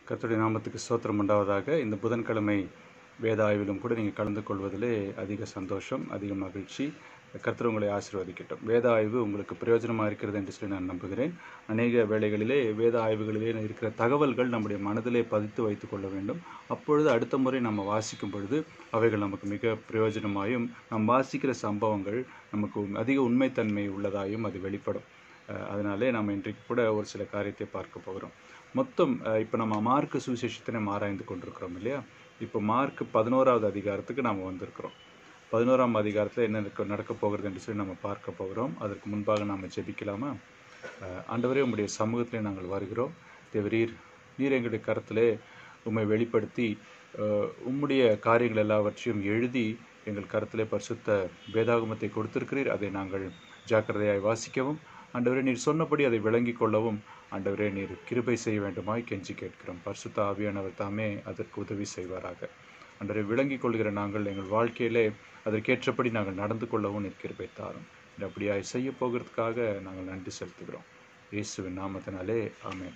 கர்த்தருடைய நாமத்துக்கு ஸ்தோத்திரம் உண்டாவதாக இந்த புதன்கிழமை வேத ஆய்விலும் கூட நீங்கள் கலந்து கொள்வதிலே அதிக சந்தோஷம் அதிக மகிழ்ச்சி கர்த்தர் உங்களை ஆசீர்வதிக்கட்டும் வேத ஆய்வு உங்களுக்கு பிரயோஜனமாக இருக்கிறது என்று சொல்லி நான் நம்புகிறேன் அநேக வேளைகளிலே வேத ஆய்வுகளிலே இருக்கிற தகவல்கள் நம்முடைய மனதிலே பதித்து வைத்துக் கொள்ள வேண்டும் அப்பொழுது அடுத்த முறை நம்ம வாசிக்கும் பொழுது அவைகள் நமக்கு மிக பிரயோஜனமாயும் நாம் வாசிக்கிற சம்பவங்கள் நமக்கு அதிக உண்மைத்தன்மை உள்ளதாயும் அது வெளிப்படும் அஹ் அதனாலே நம்ம இன்றைக்கு கூட ஒரு சில காரியத்தை பார்க்க போகிறோம் மொத்தம் இப்போ நம்ம மார்க் சுவிசேஷத்தினை ஆராய்ந்து கொண்டிருக்கிறோம் இல்லையா இப்போ மார்க் பதினோராவது அதிகாரத்துக்கு நாம் வந்திருக்கிறோம் பதினோராம் அதிகாரத்தில் என்ன நடக்க நடக்க போகிறது என்று சொல்லி நம்ம பார்க்க போகிறோம் அதற்கு முன்பாக நாம் ஜெபிக்கலாமா அஹ் ஆண்டவரே உம்முடைய சமூகத்திலே நாங்கள் வருகிறோம் தேவரீர் நீர் எங்களுடைய கருத்திலே உம்மை வெளிப்படுத்தி அஹ் உம்முடைய காரியங்கள் எல்லாவற்றையும் எழுதி எங்கள் கருத்திலே பரிசுத்த வேதாகமத்தை கொடுத்திருக்கிறீர் அதை நாங்கள் ஜாக்கிரதையாய் வாசிக்கவும் ஆண்டவரே நீர் சொன்னபடி அதை விளங்கிக் கொள்ளவும் ஆண்டவரே நீர் கிருபை செய்ய வேண்டுமாய் கெஞ்சி கேட்கிறோம் பரிசுத்த ஆவியானவர் தாமே அதற்கு உதவி செய்வாராக ஆண்டவரை விளங்கிக் கொள்கிற நாங்கள் எங்கள் வாழ்க்கையிலே அதற்கேற்றபடி நாங்கள் நடந்து கொள்ளவும் நீர் கிருபை தாரும் நீர் அப்படியாய் செய்ய போகிறதுக்காக நாங்கள் நன்றி செலுத்துகிறோம் இயேசுவின் நாமத்தினாலே ஆமென்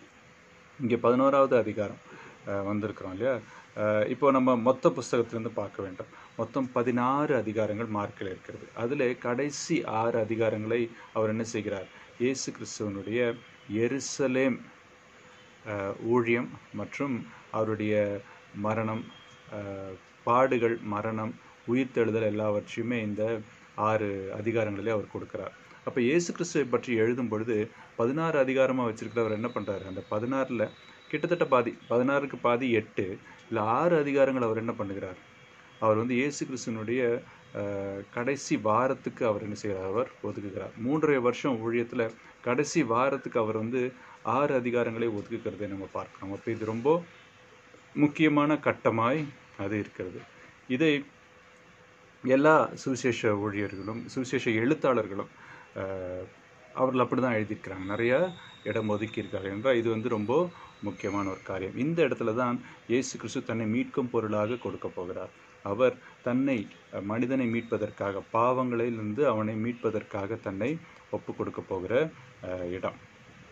இங்கே பதினோராவது அதிகாரம் அஹ், வந்திருக்கிறோம் இல்லையா அஹ், இப்போ நம்ம மொத்த புஸ்தகத்திலிருந்து பார்க்க வேண்டும் மொத்தம் பதினாறு அதிகாரங்கள் மார்க்கில் இருக்கிறது அதில் கடைசி ஆறு அதிகாரங்களை அவர் என்ன செய்கிறார் இயேசு கிறிஸ்துவனுடைய எருசலேம் அஹ், ஊழியம் மற்றும் அவருடைய மரணம் அஹ், பாடுகள் மரணம் உயிர்த்தெழுதல் எல்லாவற்றையுமே இந்த ஆறு அதிகாரங்களிலே அவர் கொடுக்கிறார் அப்போ இயேசு கிறிஸ்துவை பற்றி எழுதும் பொழுது பதினாறு அதிகாரமாக வச்சிருக்கிறவர் என்ன பண்ணுறாரு அந்த பதினாறில் கிட்டத்தட்ட பாதி பதினாறுக்கு பாதி எட்டு இல்லை ஆறு அதிகாரங்கள் அவர் என்ன பண்ணுகிறார் அவர் வந்து இயேசு கிறிஸ்துவனுடைய அஹ், கடைசி வாரத்துக்கு அவர் என்ன செய்கிறார் அவர் ஒதுக்குகிறார் மூன்றரை வருஷம் ஊழியத்தில் கடைசி வாரத்துக்கு அவர் வந்து ஆறு அதிகாரங்களை ஒதுக்குகிறதை நம்ம பார்க்கிறோம் அப்போ இது ரொம்ப முக்கியமான கட்டமாய் அது இருக்கிறது இதை எல்லா சுவிசேஷ ஊழியர்களும் சுவிசேஷ எழுத்தாளர்களும் அஹ், அவர்கள் அப்படி தான் எழுதியிருக்கிறாங்க நிறைய இடம் ஒதுக்கியிருக்காங்க என்றால் இது வந்து ரொம்ப முக்கியமான ஒரு காரியம் இந்த இடத்துல தான் இயேசு கிறிஸ்து தன்னை மீட்கும் பொருளாக கொடுக்க போகிறார் அவர் தன்னை அஹ், மனிதனை மீட்பதற்காக பாவங்களிலிருந்து அவனை மீட்பதற்காக தன்னை ஒப்பு கொடுக்க போகிற அஹ், இடம்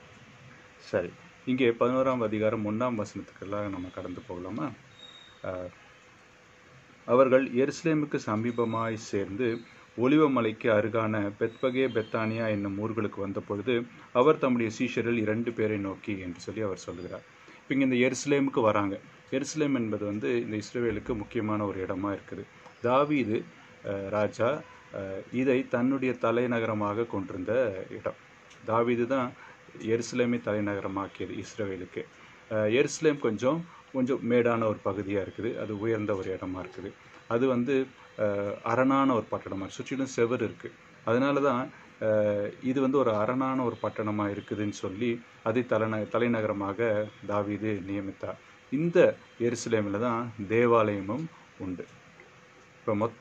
சரி இங்கே பதினோராம் அதிகாரம் ஒன்றாம் வசனத்துக்கெல்லாம் நம்ம கடந்து போகலாமா அஹ், அவர்கள் எருசலேமுக்கு சமீபமாய் சேர்ந்து ஒலிவமலைக்கு அருகான பெத்பகே பெத்தானியா என்னும் ஊர்களுக்கு வந்த பொழுது அவர் தம்முடைய சீஷரில் இரண்டு பேரை நோக்கி என்று சொல்லி அவர் சொல்கிறார் இப்போ இங்கே இந்த எருசலேமுக்கு வராங்க எருசலேம் என்பது வந்து இந்த இஸ்ரேலுக்கு முக்கியமான ஒரு இடமா இருக்குது தாவீது அஹ், ராஜா அஹ், இதை தன்னுடைய தலைநகரமாக கொண்டிருந்த இடம் தாவீது தான் எருசலேமை தலைநகரமாக்கியது இஸ்ரேலுக்கு அஹ், எருசலேம் கொஞ்சம் கொஞ்சம் மேடான ஒரு பகுதியாக இருக்குது அது உயர்ந்த ஒரு இடமா இருக்குது அது வந்து அஹ், அரணான ஒரு பட்டணமாக சுற்றிலும் செவர் இருக்குது அதனால தான் அஹ், இது வந்து ஒரு அரணான ஒரு பட்டணமாக இருக்குதுன்னு சொல்லி அதை தலைந தலைநகரமாக தாவீது நியமித்தார் இந்த எருசலேமில் தான் தேவாலயமும் உண்டு இப்போ மொத்த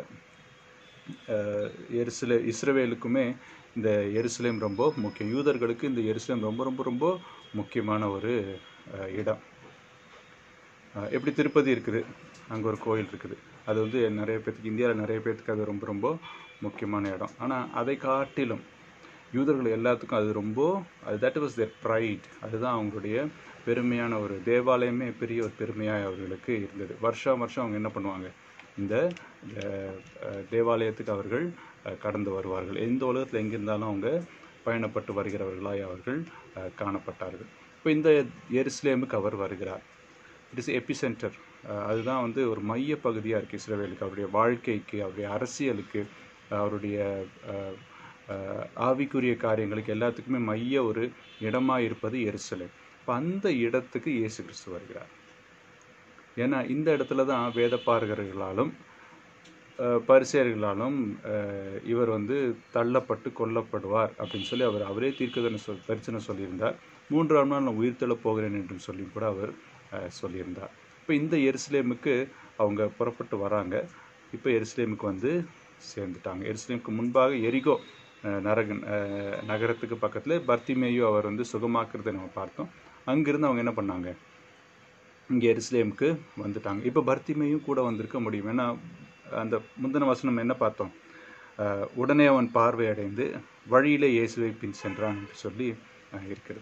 அஹ், எருசலே இஸ்ரவேலுக்குமே இந்த எருசலேம் ரொம்ப முக்கியம் யூதர்களுக்கு இந்த எருசலேம் ரொம்ப ரொம்ப ரொம்ப முக்கியமான ஒரு அஹ், இடம் அஹ், எப்படி திருப்பதி இருக்குது அங்கே ஒரு கோயில் இருக்குது அது வந்து நிறைய பேர்த்துக்கு இந்தியாவில் நிறைய பேர்த்துக்கு அது ரொம்ப ரொம்ப முக்கியமான இடம் ஆனால் அதை காட்டிலும் யூதர்கள் எல்லாத்துக்கும் அது ரொம்ப அது தட் வாஸ் their ப்ரைட் அதுதான் அவங்களுடைய பெருமையான ஒரு தேவாலயமே பெரிய ஒரு பெருமையாக அவர்களுக்கு இருந்தது வருஷம் வருஷம் அவங்க என்ன பண்ணுவாங்க இந்த அஹ், அஹ், தேவாலயத்துக்கு அவர்கள் அஹ், கடந்து வருவார்கள் எந்த உலகத்தில் எங்கிருந்தாலும் அவங்க பயணப்பட்டு வருகிறவர்களாய் அவர்கள் அஹ், காணப்பட்டார்கள் இப்போ இந்த எருசலேமுக்கு அவர் வருகிறார் இட் இஸ் எபி சென்டர் அதுதான் வந்து ஒரு மைய பகுதியாக இருக்குது இஸ்ரேலுக்கு அவருடைய வாழ்க்கைக்கு அவருடைய அரசியலுக்கு அவருடைய அஹ், அஹ், ஆவிக்குரிய காரியங்களுக்கு எல்லாத்துக்குமே மைய ஒரு இடமாக இருப்பது எருசலேம் இப்போ அந்த இடத்துக்கு இயேசு கிறிஸ்து வருகிறார் ஏன்னா இந்த இடத்துல தான் வேதப்பாரகர்களாலும் அஹ், பரிசேயர்களாலும் அஹ், இவர் வந்து தள்ளப்பட்டு கொல்லப்படுவார் அப்படின்னு சொல்லி அவர் அவரே தீர்க்கதரிசனம் சொல் தரிசனம் சொல்லியிருந்தார் மூன்றாம் நாள் நான் உயிர்த்தெழப் போகிறேன் என்றும் சொல்லி கூட அவர் அஹ், சொல்லியிருந்தார் இப்போ இந்த எருசலேமுக்கு அவங்க புறப்பட்டு வராங்க இப்போ எருசலேமுக்கு வந்து சேர்ந்துட்டாங்க எருசலேமுக்கு முன்பாக எரிகோ அஹ், நரக அஹ், நகரத்துக்கு பக்கத்தில் பர்த்திமேயு அவர் வந்து சுகமாக்குறதை நம்ம பார்த்தோம் அங்கிருந்து அவங்க என்ன பண்ணாங்க இங்கே எருசலேமுக்கு வந்துட்டாங்க இப்போ பர்த்திமையும் கூட வந்திருக்க முடியும் ஏன்னா அந்த முந்தின வசனம் என்ன பார்த்தோம் அஹ், உடனே அவன் பார்வை அடைந்து வழியிலே இயேசுவை பின் சென்றான் என்று சொல்லி அஹ், இருக்கிறது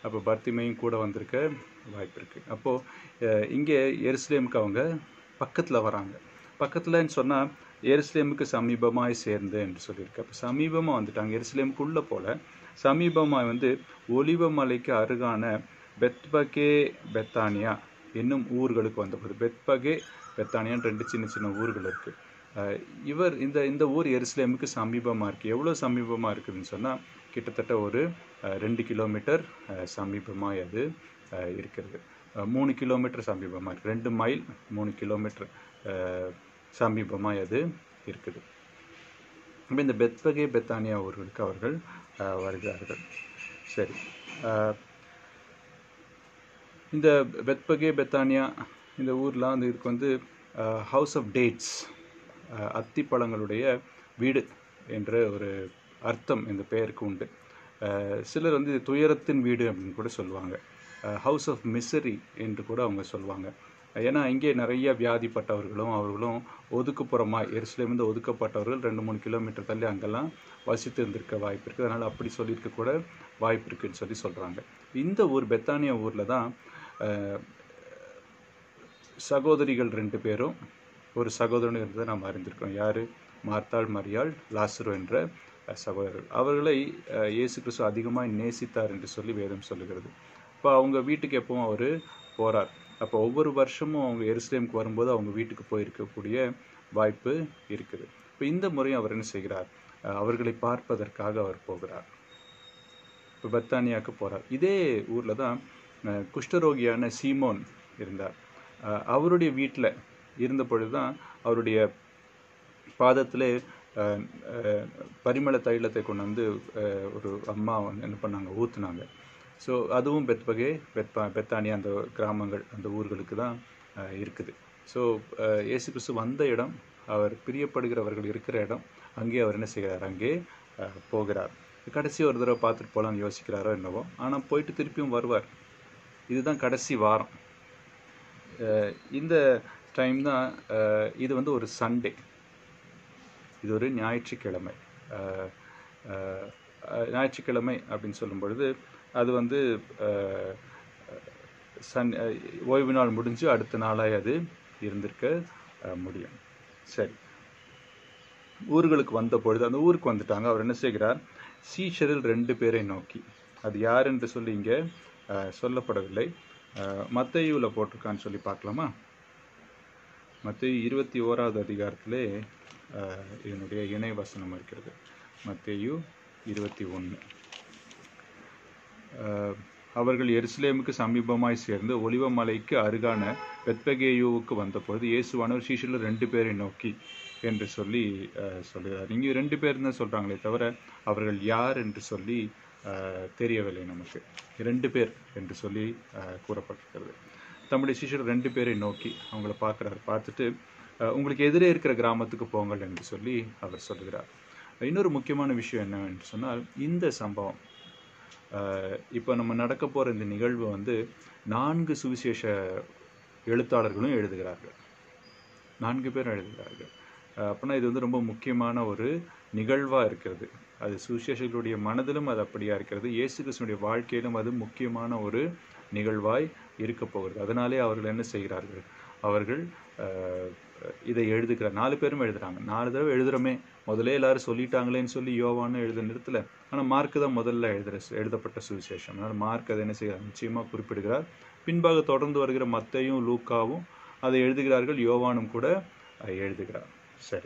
அப்போ பர்த்திமையும் கூட வந்திருக்க வாய்ப்பு இருக்குது அப்போது இங்கே எருசலேமுக்கு அவங்க பக்கத்தில் வராங்க பக்கத்தில்னு சொன்னால் எருசலேமுக்கு சமீபமாய் சேர்ந்து என்று சொல்லியிருக்கு அப்போ சமீபமாக வந்துட்டாங்க எருசலேமுக்குள்ளே போல சமீபமாக வந்து ஒலிவ மலைக்கு அருகான பெத்பகே பெத்தானியா என்னும் ஊர்களுக்கு வந்தபோது பெத்பகே பெத்தானியான்னு ரெண்டு சின்ன சின்ன ஊர்கள் இருக்குது அஹ் இவர் இந்த இந்த ஊர் எருசலேமுக்கு சமீபமாக இருக்குது எவ்வளோ சமீபமாக இருக்குதுன்னு சொன்னால் கிட்டத்தட்ட ஒரு அஹ், ரெண்டு கிலோமீட்டர் சமீபமாக அது அஹ், இருக்கிறது அஹ், மூணு கிலோமீட்டர் சமீபமாக இருக்குது ரெண்டு மைல் மூணு கிலோமீட்டர் சமீபமாக அது இருக்குது அப்ப இந்த பெத்பகே பெத்தானியா ஊர்களுக்கு அவர்கள் அஹ், வருகிறார்கள் சரி அஹ், இந்த பெத்பகே பெத்தானியா இந்த ஊர்லாம் வந்து இதுக்கு வந்து ஹவுஸ் ஆஃப் டேட்ஸ் அத்திப்பழங்களுடைய வீடு என்ற ஒரு அர்த்தம் இந்த பெயருக்கு உண்டு அஹ், சிலர் வந்து இது துயரத்தின் வீடு அப்படின்னு கூட சொல்லுவாங்க ஹவுஸ் ஆஃப் மிசரி என்று கூட அவங்க சொல்லுவாங்க ஏன்னா இங்கே நிறைய வியாதிப்பட்டவர்களும் அவர்களும் ஒதுக்குப்புறமாக எருசலேமிருந்து ஒதுக்கப்பட்டவர்கள் ரெண்டு மூணு கிலோமீட்டர் தள்ளி அங்கெல்லாம் வசித்து இருந்திருக்க வாய்ப்பு இருக்குது அதனால் அப்படி சொல்லியிருக்க கூட வாய்ப்பு இருக்குன்னு சொல்லி சொல்கிறாங்க இந்த ஊர் பெத்தானியா ஊரில் தான் அஹ், சகோதரிகள் ரெண்டு பேரும் ஒரு சகோதரன் இருந்ததை நாம் அறிந்திருக்கோம் யார் மார்த்தாள் மரியாள் லாசரு என்ற அஹ், சகோதரர்கள் அவர்களை அஹ், இயேசு கிறிஸ்து அதிகமாக நேசித்தார் என்று சொல்லி வேதம் சொல்லுகிறது இப்போ அவங்க வீட்டுக்கு எப்பவும் அவர் போகிறார் அப்போ ஒவ்வொரு வருஷமும் அவங்க எருசலேமுக்கு வரும்போது அவங்க வீட்டுக்கு போயிருக்கக்கூடிய வாய்ப்பு இருக்குது இப்போ இந்த முறையும் அவர் என்ன செய்கிறார் அஹ், அவர்களை பார்ப்பதற்காக அவர் போகிறார் இப்போ பத்தானியாவுக்கு போகிறார் இதே ஊரில் தான் அஹ், குஷ்டரோகியான சீமோன் இருந்தார் அஹ், அவருடைய வீட்டில் இருந்த பொழுது தான் அவருடைய பாதத்திலே அஹ், அஹ், பரிமள தைலத்தை கொண்டு வந்து அஹ், ஒரு அம்மா வந்து என்ன பண்ணாங்க ஊற்றுனாங்க ஸோ அதுவும் பெத்பகே பெத்பா பெத்தானியா அந்த கிராமங்கள் அந்த ஊர்களுக்கு தான் அஹ், இருக்குது ஸோ இயேசு கிறிஸ்து வந்த இடம் அவர் பிரியப்படுகிறவர்கள் இருக்கிற இடம் அங்கே அவர் என்ன செய்கிறார் அங்கே அஹ், போகிறார் கடைசி ஒரு தடவை பார்த்துட்டு போகலான்னு யோசிக்கிறாரோ என்னவோ ஆனால் போயிட்டு திருப்பியும் வருவார் இதுதான் கடைசி வாரம் அஹ், இந்த டைம் தான் அஹ், இது வந்து ஒரு சண்டே இது ஒரு ஞாயிற்றுக்கிழமை அஹ், அஹ், அஹ், ஞாயிற்றுக்கிழமை அப்படின்னு சொல்லும் பொழுது அது வந்து அஹ், சன் அஹ், ஓய்வு நாள் முடிஞ்சு அடுத்த நாளாக அது இருந்திருக்க அஹ், முடியும் சரி ஊர்களுக்கு வந்த பொழுது அந்த ஊருக்கு வந்துட்டாங்க அவர் என்ன செய்கிறார் சீஷரில் ரெண்டு பேரை நோக்கி அது யார் என்று சொல்லி இங்கே அஹ், சொல்லப்படவில்லை மத்தையூவில் போட்டிருக்கான்னு சொல்லி பார்க்கலாமா மத்திய இருபத்தி ஓராவது அதிகாரத்திலே அஹ், இதனுடைய இணை வசனம் இருக்கிறது மத்தேயு இருபத்தி ஒன்று அவர்கள் எருசலேமுக்கு சமீபமாய் சேர்ந்து ஒலிவ மலைக்கு அருகான பெத்பகேயுவுக்கு வந்தபொழுது இயேசுவானவர் சீஷரில் ரெண்டு பேரை நோக்கி என்று சொல்லி அஹ், சொல்லுகிறார் இங்கே ரெண்டு பேர் தான் சொல்கிறாங்களே தவிர அவர்கள் யார் என்று சொல்லி அஹ், தெரியவில்லை நமக்கு ரெண்டு பேர் என்று சொல்லி அஹ், கூறப்பட்டிருக்கிறது தம்முடைய சிஷ்யர் ரெண்டு பேரை நோக்கி அவங்கள பார்க்குறாரு பார்த்துட்டு அஹ், உங்களுக்கு எதிரே இருக்கிற கிராமத்துக்கு போங்கள் என்று சொல்லி அவர் சொல்லுகிறார் இன்னொரு முக்கியமான விஷயம் என்னவென்று சொன்னால் இந்த சம்பவம் அஹ், இப்போ நம்ம நடக்க போகிற இந்த நிகழ்வு வந்து நான்கு சுவிசேஷ எழுத்தாளர்களும் எழுதுகிறார்கள் நான்கு பேர் எழுதுகிறார்கள் அஹ், அப்படின்னா இது வந்து ரொம்ப முக்கியமான ஒரு நிகழ்வாக இருக்கிறது அது சுவிசேஷர்களுடைய மனதிலும் அது அப்படியா இருக்கிறது இயேசு கிறிஸ்துனுடைய வாழ்க்கையிலும் அது முக்கியமான ஒரு நிகழ்வாய் இருக்க போகிறது அதனாலே அவர்கள் என்ன செய்கிறார்கள் அவர்கள் அஹ், இதை எழுதுகிறார் நாலு பேரும் எழுதுறாங்க நாலு தடவை எழுதுறோமே முதல்ல எல்லாரும் சொல்லிட்டாங்களேன்னு சொல்லி யோவான்னு எழுத நிறுத்தல ஆனால் மார்க் தான் முதல்ல எழுதுற எழுதப்பட்ட சுவிசேஷம் அதனால் மார்க் அதை என்ன செய்கிறார் நிச்சயமாக குறிப்பிடுகிறார் பின்பாக தொடர்ந்து வருகிற மத்தையும் லூக்காவும் அதை எழுதுகிறார்கள் யோவானும் கூட அஹ், எழுதுகிறார் சரி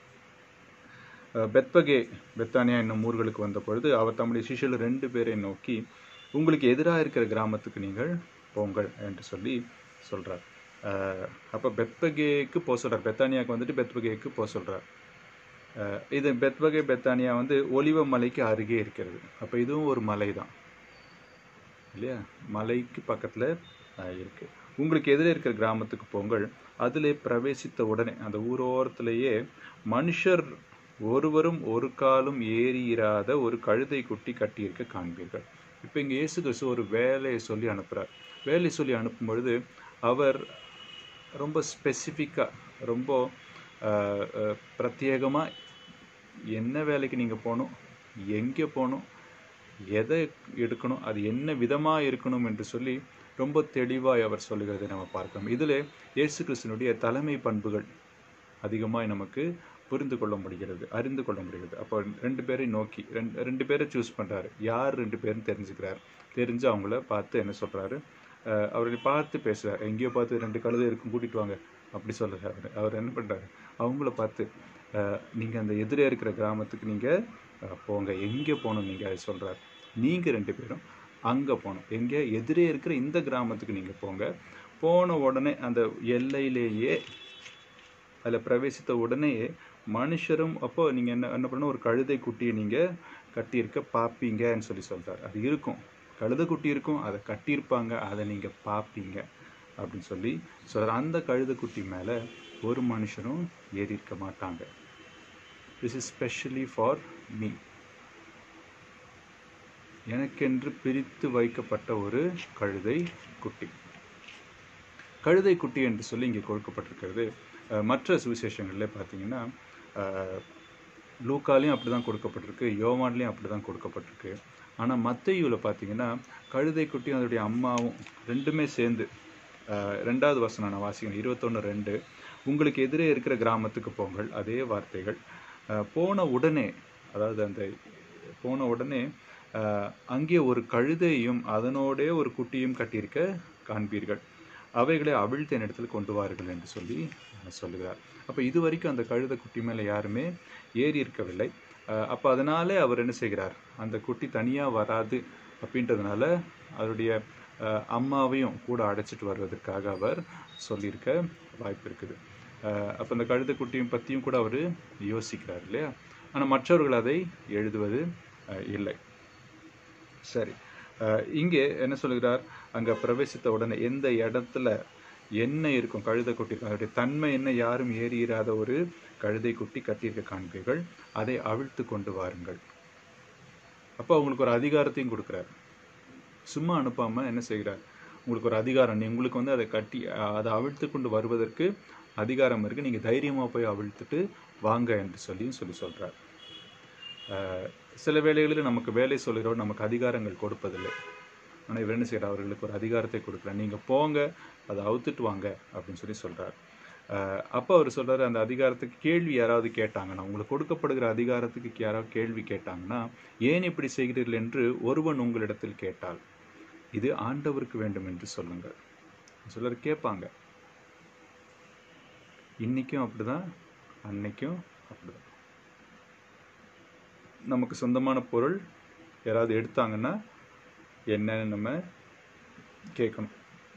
அஹ், பெத்பகே பெத்தானியா என்னும் ஊர்களுக்கு வந்த பொழுது அவர் தம்முடைய சிஷியர்கள் ரெண்டு பேரை நோக்கி உங்களுக்கு எதிராக இருக்கிற கிராமத்துக்கு நீங்கள் போங்கள் என்று சொல்லி சொல்றார் அஹ், அப்போ பெத்பகேக்கு போக சொல்றார் பெத்தானியாவுக்கு வந்துட்டு பெத்பகேக்கு போக சொல்றார் அஹ், இது பெத்பகே பெத்தானியா வந்து ஒலிவ மலைக்கு அருகே இருக்கிறது அப்போ இதுவும் ஒரு மலை தான் இல்லையா மலைக்கு பக்கத்தில் இருக்கு உங்களுக்கு எதிரே இருக்கிற கிராமத்துக்கு போங்கள் அதிலே பிரவேசித்த உடனே அந்த ஊரோரத்திலேயே மனுஷர் ஒருவரும் ஒரு காலும் ஏறியிராத ஒரு கழுதை குட்டி கட்டியிருக்க காண்பீர்கள் இப்போ இங்கே இயேசு கிறிஸ்து ஒரு வேலையை சொல்லி அனுப்புகிறார் வேலையை சொல்லி அனுப்பும் பொழுது அவர் ரொம்ப ஸ்பெசிஃபிக்காக ரொம்ப பிரத்யேகமாக என்ன வேலைக்கு நீங்கள் போகணும் எங்கே போகணும் எதை எடுக்கணும் அது என்ன விதமாக இருக்கணும் என்று சொல்லி ரொம்ப தெளிவாய் அவர் சொல்லுகிறதை நம்ம பார்க்கிறோம் இதில் இயேசு கிறிஸ்துனுடைய தலைமை பண்புகள் அதிகமாக நமக்கு புரிந்து கொள்ள முடிகிறது அறிந்து கொள்ள முடிகிறது அப்போ ரெண்டு பேரை நோக்கி ரெண்டு ரெண்டு பேரை சூஸ் பண்ணுறாரு யார் ரெண்டு பேரும் தெரிஞ்சுக்கிறார் தெரிஞ்சு அவங்கள பார்த்து என்ன சொல்கிறாரு அவரை பார்த்து பேசுகிறார் எங்கேயோ பார்த்து ரெண்டு கழுதை இருக்கும் கூட்டிட்டு வாங்க அப்படி சொல்லுறாரு அவர் அவர் என்ன பண்ணுறாரு அவங்கள பார்த்து நீங்கள் அந்த எதிரே இருக்கிற கிராமத்துக்கு நீங்கள் போங்க எங்கே போகணும் நீங்கள் அது சொல்கிறார் நீங்கள் ரெண்டு பேரும் அங்கே போகணும் எங்கே எதிரே இருக்கிற இந்த கிராமத்துக்கு நீங்கள் போங்க போன உடனே அந்த எல்லையிலேயே அதில் பிரவேசித்த உடனேயே மனுஷரும் அப்போ நீங்கள் என்ன என்ன பண்ணணும் ஒரு கழுதை குட்டியை நீங்கள் கட்டியிருக்க பார்ப்பீங்கன்னு சொல்லி சொல்கிறார் அது இருக்கும் கழுதை குட்டி இருக்கும் அதை கட்டியிருப்பாங்க அதை நீங்கள் பார்ப்பீங்க அப்படின்னு சொல்லி சொல்கிறார் அந்த கழுதை குட்டி மேலே ஒரு மனுஷனும் ஏறி இருக்க மாட்டாங்க this is specially for me எனக்கென்று பிரித்து வைக்கப்பட்ட ஒரு கழுதை குட்டி கழுதை குட்டி என்று சொல்லி இங்கே கொடுக்கப்பட்டிருக்கிறது அஹ், மற்ற சுவிசேஷங்களில் பார்த்தீங்கன்னா அஹ், லூக்காலையும் அப்படி தான் கொடுக்கப்பட்டிருக்கு யோவான்லேயும் அப்படி தான் கொடுக்கப்பட்டிருக்கு ஆனால் மத்தையூவில் பார்த்தீங்கன்னா கழுதை குட்டியும் அதோடைய அம்மாவும் ரெண்டுமே சேர்ந்து அஹ், ரெண்டாவது வசனம் நான் வாசிக்கணும் இருபத்தொன்று ரெண்டு உங்களுக்கு எதிரே இருக்கிற கிராமத்துக்கு போங்கள் அதே வார்த்தைகள் அஹ், போன உடனே அதாவது அந்த போன உடனே அஹ், அங்கே ஒரு கழுதையும் அதனோடே ஒரு குட்டியும் கட்டியிருக்க காண்பீர்கள் அவைகளை அவிழ்த்த இடத்தில் கொண்டு வாருங்கள் என்று சொல்லி அஹ், சொல்லுகிறார் அப்போ இது வரைக்கும் அந்த கழுதை குட்டி மேலே யாருமே ஏறி இருக்கவில்லை அஹ், அப்போ அதனாலே அவர் என்ன செய்கிறார் அந்த குட்டி தனியாக வராது அப்படின்றதுனால அவருடைய அஹ், அம்மாவையும் கூட அழைச்சிட்டு வருவதற்காக அவர் சொல்லியிருக்க வாய்ப்பு இருக்குது அஹ், அப்போ அந்த கழுதை குட்டியும் பற்றியும் கூட அவர் யோசிக்கிறார் இல்லையா ஆனால் மற்றவர்கள் அதை எழுதுவது அஹ், இல்லை சரி அஹ், இங்கே என்ன சொல்கிறார் அங்கே பிரவேசித்த உடனே எந்த இடத்துல என்ன இருக்கும் கழுதை குட்டி இருக்கும் அதோடைய தன்மை என்ன யாரும் ஏறியிராத ஒரு கழுதை குட்டி கட்டியிருக்க காண்பீர்கள் அதை அவிழ்த்து கொண்டு வாருங்கள் அப்போ அவங்களுக்கு ஒரு அதிகாரத்தையும் கொடுக்குறார் சும்மா அனுப்பாம என்ன செய்கிறார் உங்களுக்கு ஒரு அதிகாரம் நீ- உங்களுக்கு வந்து அதை கட்டி அஹ், அதை அவிழ்த்து கொண்டு வருவதற்கு அதிகாரம் இருக்கு நீங்க தைரியமா போய் அவிழ்த்துட்டு வாங்க என்று சொல்லியும் சொல்லி சொல்றார் அஹ், சில வேளைகளில் நமக்கு வேலை சொல்கிறவர் நமக்கு அதிகாரங்கள் கொடுப்பதில்லை ஆனால் இவர் என்ன செய்கிறார் அவர்களுக்கு ஒரு அதிகாரத்தை கொடுக்குறார் நீங்கள் போங்க அதை அவுத்துட்டு வாங்க அப்படின்னு சொல்லி சொல்கிறார் அப்போ அவர் சொல்றாரு அந்த அதிகாரத்துக்கு கேள்வி யாராவது கேட்டாங்கன்னா உங்களுக்கு கொடுக்கப்படுகிற அதிகாரத்துக்கு யாராவது கேள்வி கேட்டாங்கன்னா ஏன் இப்படி செய்கிறீர்கள் என்று ஒருவன் உங்களிடத்தில் கேட்டால் இது ஆண்டவருக்கு வேண்டும் என்று சொல்லுங்கள் சிலர் கேட்பாங்க இன்னைக்கும் அப்படிதான் அன்னைக்கும் அப்படிதான் நமக்கு சொந்தமான பொருள் யாராவது எடுத்தாங்கன்னா என்னன்னு நம்ம கேட்கணும்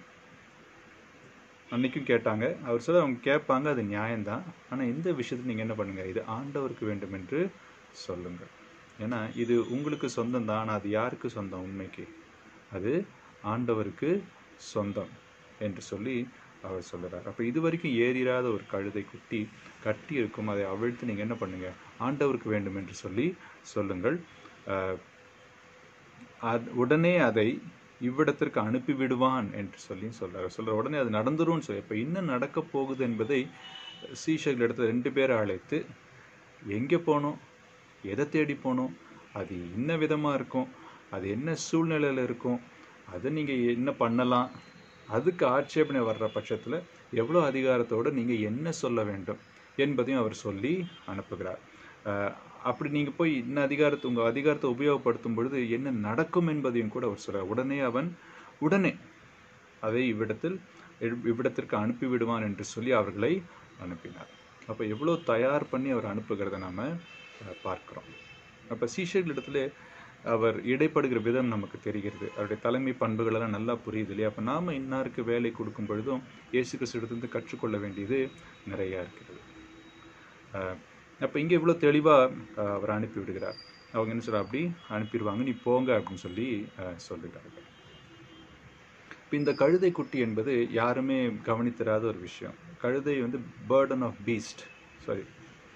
அன்னைக்கும் கேட்டாங்க அவர் சொல்ல அவங்க கேட்பாங்க அது நியாயம்தான் ஆனால் இந்த விஷயத்தை நீங்கள் என்ன பண்ணுங்க இது ஆண்டவருக்கு வேண்டும் என்று சொல்லுங்கள் ஏன்னா இது உங்களுக்கு சொந்தம் தான் ஆனால் அது யாருக்கு சொந்தம் உண்மைக்கு அது ஆண்டவருக்கு சொந்தம் என்று சொல்லி அவர் சொல்லுறார் அப்போ இது வரைக்கும் ஏறிராத ஒரு கழுதை குட்டி கட்டி இருக்கும் அதை அவிழ்த்து நீங்கள் என்ன பண்ணுங்க ஆண்டவருக்கு வேண்டும் என்று சொல்லி சொல்லுங்கள் அஹ், அது உடனே அதை இவ்விடத்திற்கு அனுப்பி விடுவான் என்று சொல்லி சொல்றாரு சொல்ற உடனே அது நடந்துரும்னு சொல்லி இப்போ என்ன நடக்க போகுது என்பதை சீஷர்கள் இடத்துல ரெண்டு பேரை அழைத்து எங்கே போகணும் எதை தேடி போகணும் அது என்ன விதமாக இருக்கும் அது என்ன சூழ்நிலையில் இருக்கும் அதை நீங்கள் என்ன பண்ணலாம் அதுக்கு ஆட்சேபனை வர்ற பட்சத்தில் எவ்வளோ அதிகாரத்தோடு நீங்கள் என்ன சொல்ல வேண்டும் என்பதையும் அவர் சொல்லி அனுப்புகிறார் அஹ் அப்படி நீங்கள் போய் இன்ன அதிகாரத்தை உங்கள் அதிகாரத்தை உபயோகப்படுத்தும் பொழுது என்ன நடக்கும் என்பதையும் கூட அவர் சொல்றார் உடனே அவன் உடனே அதை இவ்விடத்தில் இவ்- இவ்விடத்திற்கு அனுப்பி விடுவான் என்று சொல்லி அவர்களை அனுப்பினார் அப்போ எவ்வளோ தயார் பண்ணி அவர் அனுப்புகிறத நாம அஹ், பார்க்கிறோம் அப்போ சீஷர்களிடத்துல அவர் இடைப்படுகிற விதம் நமக்கு தெரிகிறது அவருடைய தலைமை பண்புகள் எல்லாம் நல்லா புரியுது இல்லையா அப்போ நாம இன்னாருக்கு வேலை கொடுக்கும் பொழுதும் இயேசு கிறிஸ்துவிடத்திலிருந்து கற்றுக்கொள்ள வேண்டியது நிறையா இருக்கிறது அஹ், அப்போ இங்கே இவ்வளோ தெளிவாக அவர் அனுப்பி விடுகிறார் அவங்க என்ன சொல்றா அப்படி அனுப்பிடுவாங்க நீ போங்க அப்படின்னு சொல்லி அஹ், சொல்லுகிறார்கள் இப்போ இந்த கழுதை குட்டி என்பது யாருமே கவனித்திராத ஒரு விஷயம் கழுதை வந்து burden of beast sorry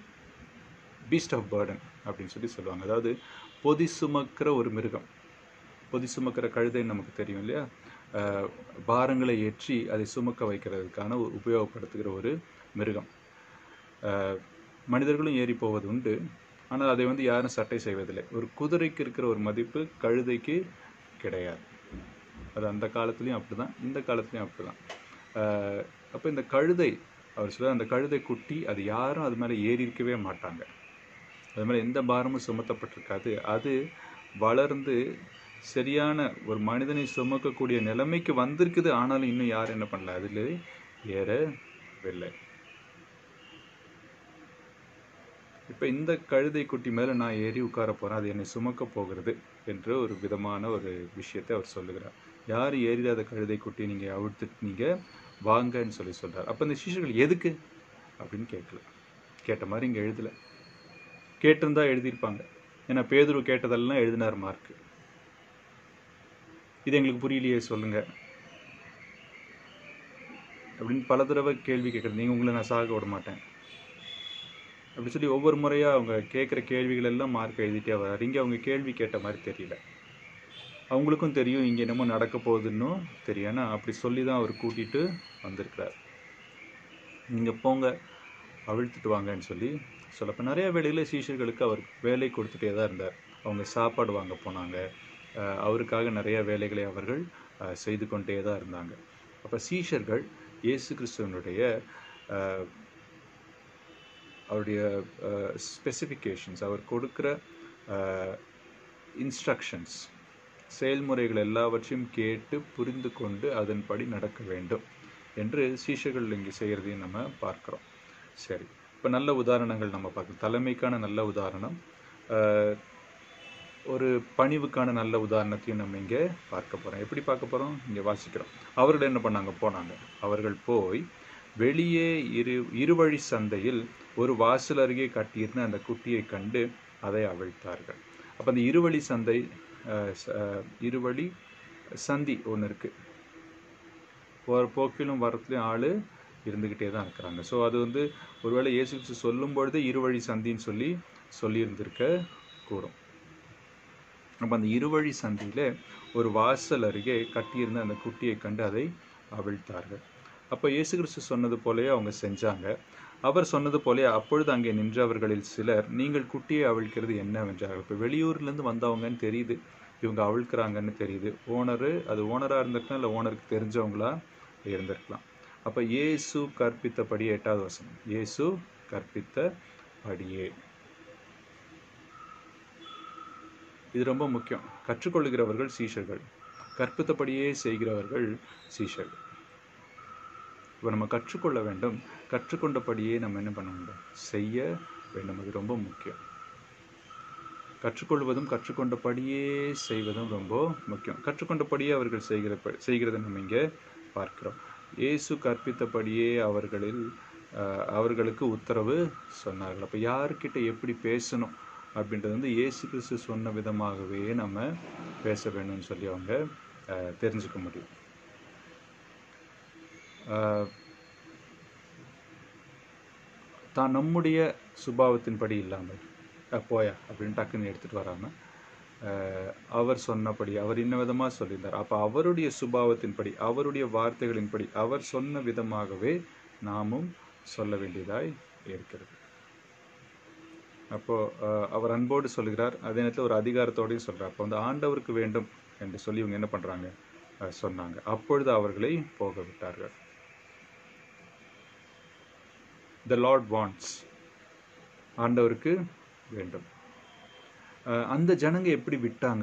beast of burden அப்படின்னு சொல்லி சொல்லுவாங்க அதாவது பொதி சுமக்கிற ஒரு மிருகம் பொதி சுமக்கிற கழுதைன்னு நமக்கு தெரியும் இல்லையா அஹ், பாரங்களை ஏற்றி அதை சுமக்க வைக்கிறதுக்கான ஒரு உபயோகப்படுத்துகிற ஒரு மிருகம் அஹ், மனிதர்களும் ஏறி போவது உண்டு ஆனால் அதை வந்து யாரும் சட்டை செய்வதில்லை ஒரு குதிரைக்கு இருக்கிற ஒரு மதிப்பு கழுதைக்கு கிடையாது அது அந்த காலத்துலேயும் அப்படிதான் இந்த காலத்துலேயும் அப்படிதான் ஆஹ் அப்போ இந்த கழுதை அவர் சொல்ல அந்த கழுதை குட்டி அது யாரும் அது மேலே ஏறி இருக்கவே மாட்டாங்க அது மேலே எந்த பாரமும் சுமத்தப்பட்டிருக்காது அது வளர்ந்து சரியான ஒரு மனிதனை சுமக்கக்கூடிய நிலைமைக்கு வந்திருக்குது ஆனாலும் இன்னும் யாரும் என்ன பண்ணல அதில் ஏறவில்லை இப்போ இந்த கழுதை குட்டி மேலே நான் ஏறி உட்கார போகிறேன் அது என்னை சுமக்க போகிறது என்ற ஒரு விதமான ஒரு விஷயத்தை அவர் சொல்லுகிறார் யார் ஏறிடாத கழுதை குட்டி நீங்கள் அவிழ்த்துட்டு நீங்கள் வாங்கன்னு சொல்லி சொல்கிறார் அப்போ இந்த சிஷ்யர்கள் எதுக்கு அப்படின்னு கேட்கல கேட்ட மாதிரி இங்கே எழுதலை கேட்டிருந்தா எழுதியிருப்பாங்க ஏன்னா பேதுரு கேட்டதெல்லாம் எழுதினார் மார்க் இது எங்களுக்கு புரியலையே சொல்லுங்க அப்படின்னு பல தடவை கேள்வி கேட்குறது நீங்கள் உங்களை நான் சாக விட மாட்டேன் அப்படி சொல்லி ஒவ்வொரு முறையாக அவங்க கேட்குற கேள்விகள் எல்லாம் மார்க் எழுதிட்டே வர்றாரு இங்கே அவங்க கேள்வி கேட்ட மாதிரி தெரியல அவங்களுக்கும் தெரியும் இங்கே என்னமோ நடக்க போகுதுன்னும் தெரியும் ஏன்னா அப்படி சொல்லி தான் அவர் கூட்டிகிட்டு வந்திருக்கிறார் நீங்கள் போங்க அவிழ்த்துட்டு வாங்கன்னு சொல்லி சொல்ல அப்போ நிறைய வேலையில் சீஷர்களுக்கு அவர் வேலை கொடுத்துட்டே தான் இருந்தார் அவங்க சாப்பாடு வாங்க போனாங்க அஹ் அவருக்காக நிறைய வேலைகளை அவர்கள் அஹ், செய்து கொண்டே தான் இருந்தாங்க அப்போ சீஷர்கள் இயேசு கிறிஸ்துவனுடைய அஹ், அவருடைய ஸ்பெசிஃபிகேஷன்ஸ் அவர் கொடுக்குற இன்ஸ்ட்ரக்ஷன்ஸ் செயல்முறைகள் எல்லாவற்றையும் கேட்டு புரிந்து கொண்டு அதன்படி நடக்க வேண்டும் என்று சீஷர்கள் இங்கே செய்கிறதையும் நம்ம பார்க்குறோம் சரி இப்போ நல்ல உதாரணங்கள் நம்ம பார்க்கலாம் தலைமைக்கான நல்ல உதாரணம் அஹ், ஒரு பணிவுக்கான நல்ல உதாரணத்தையும் நம்ம இங்கே பார்க்க போகிறோம் எப்படி பார்க்க போகிறோம் இங்கே வாசிக்கிறோம் அவர்கள் என்ன பண்ணாங்க போனாங்க அவர்கள் போய் வெளியே இரு இருவழி சந்தையில் ஒரு வாசல் அருகே கட்டியிருந்த அந்த குட்டியை கண்டு அதை அவிழ்த்தார்கள் அப்போ அந்த இருவழி சந்தை அஹ், ச- அஹ், இருவழி சந்தி ஒன்று இருக்குது போகிற போக்கிலும் வரத்துலையும் ஆள் இருந்துக்கிட்டே தான் இருக்கிறாங்க ஸோ அது வந்து ஒருவேளை இயேசு கிறிஸ்து சொல்லும் பொழுதே இருவழி சந்தின்னு சொல்லி சொல்லியிருந்திருக்க கூடும் அப்போ அந்த இருவழி சந்தியில் ஒரு வாசல் அருகே கட்டியிருந்த அந்த குட்டியை கண்டு அதை அவிழ்த்தார்கள் அப்போ இயேசு கிறிஸ்து சொன்னது போலயே அவங்க செஞ்சாங்க அவர் சொன்னது போலே அப்பொழுது அங்கே நின்றவர்களில் சிலர் நீங்கள் குட்டியை அவிழ்க்கிறது என்னவென்றார்கள் இப்போ வெளியூர்லேருந்து வந்தவங்கன்னு தெரியுது இவங்க அவிழ்க்கிறாங்கன்னு தெரியுது ஓனரு அது ஓனராக இருந்திருக்கலாம் இல்லை ஓனருக்கு தெரிஞ்சவங்களா இருந்திருக்கலாம் அப்போ இயேசு கற்பித்தபடி எட்டாவது வசனம் இயேசு கற்பித்தபடியே இது ரொம்ப முக்கியம் கற்றுக்கொள்கிறவர்கள் சீஷர்கள் கற்பித்தபடியே செய்கிறவர்கள் சீஷர்கள் இப்போ நம்ம கற்றுக்கொள்ள வேண்டும் கற்றுக்கொண்டபடியே நம்ம என்ன பண்ண வேண்டும் செய்ய வேண்டும் அது ரொம்ப முக்கியம் கற்றுக்கொள்வதும் கற்றுக்கொண்டபடியே செய்வதும் ரொம்ப முக்கியம் கற்றுக்கொண்டபடியே அவர்கள் செய்கிற செய்கிறதை நம்ம இங்கே பார்க்கிறோம் இயேசு கற்பித்தபடியே அவர்களில் அஹ், அவர்களுக்கு உத்தரவு சொன்னார்கள் அப்போ யார்கிட்ட எப்படி பேசணும் அப்படின்றது வந்து இயேசு கிறிஸ்து சொன்ன விதமாகவே நம்ம பேச வேணும்னு சொல்லி அவங்க அஹ், தெரிஞ்சுக்க முடியும் அஹ், தான் நம்முடைய சுபாவத்தின்படி இல்லாமல் "அஹ், போயா அப்படின்னு டக்குன்னு எடுத்துகிட்டு வராமல் அவர் சொன்னபடி அவர் இன்ன விதமாக சொல்லியிருந்தார் அப்போ அவருடைய சுபாவத்தின்படி அவருடைய வார்த்தைகளின்படி அவர் சொன்ன விதமாகவே நாமும் சொல்ல வேண்டியதாய் இருக்கிறது அப்போ அஹ், அவர் அன்போடு சொல்கிறார் அதே நேரத்தில் ஒரு அதிகாரத்தோடையும் சொல்றார் அப்போ வந்து ஆண்டவருக்கு வேண்டும் என்று சொல்லி இவங்க என்ன பண்றாங்க அஹ், சொன்னாங்க அப்பொழுது அவர்களை போக விட்டார்கள் த லார்ட் வாண்ட்ஸ் ஆண்டவருக்கு வேண்டும் அஹ், அந்த ஜனங்க எப்படி விட்டாங்க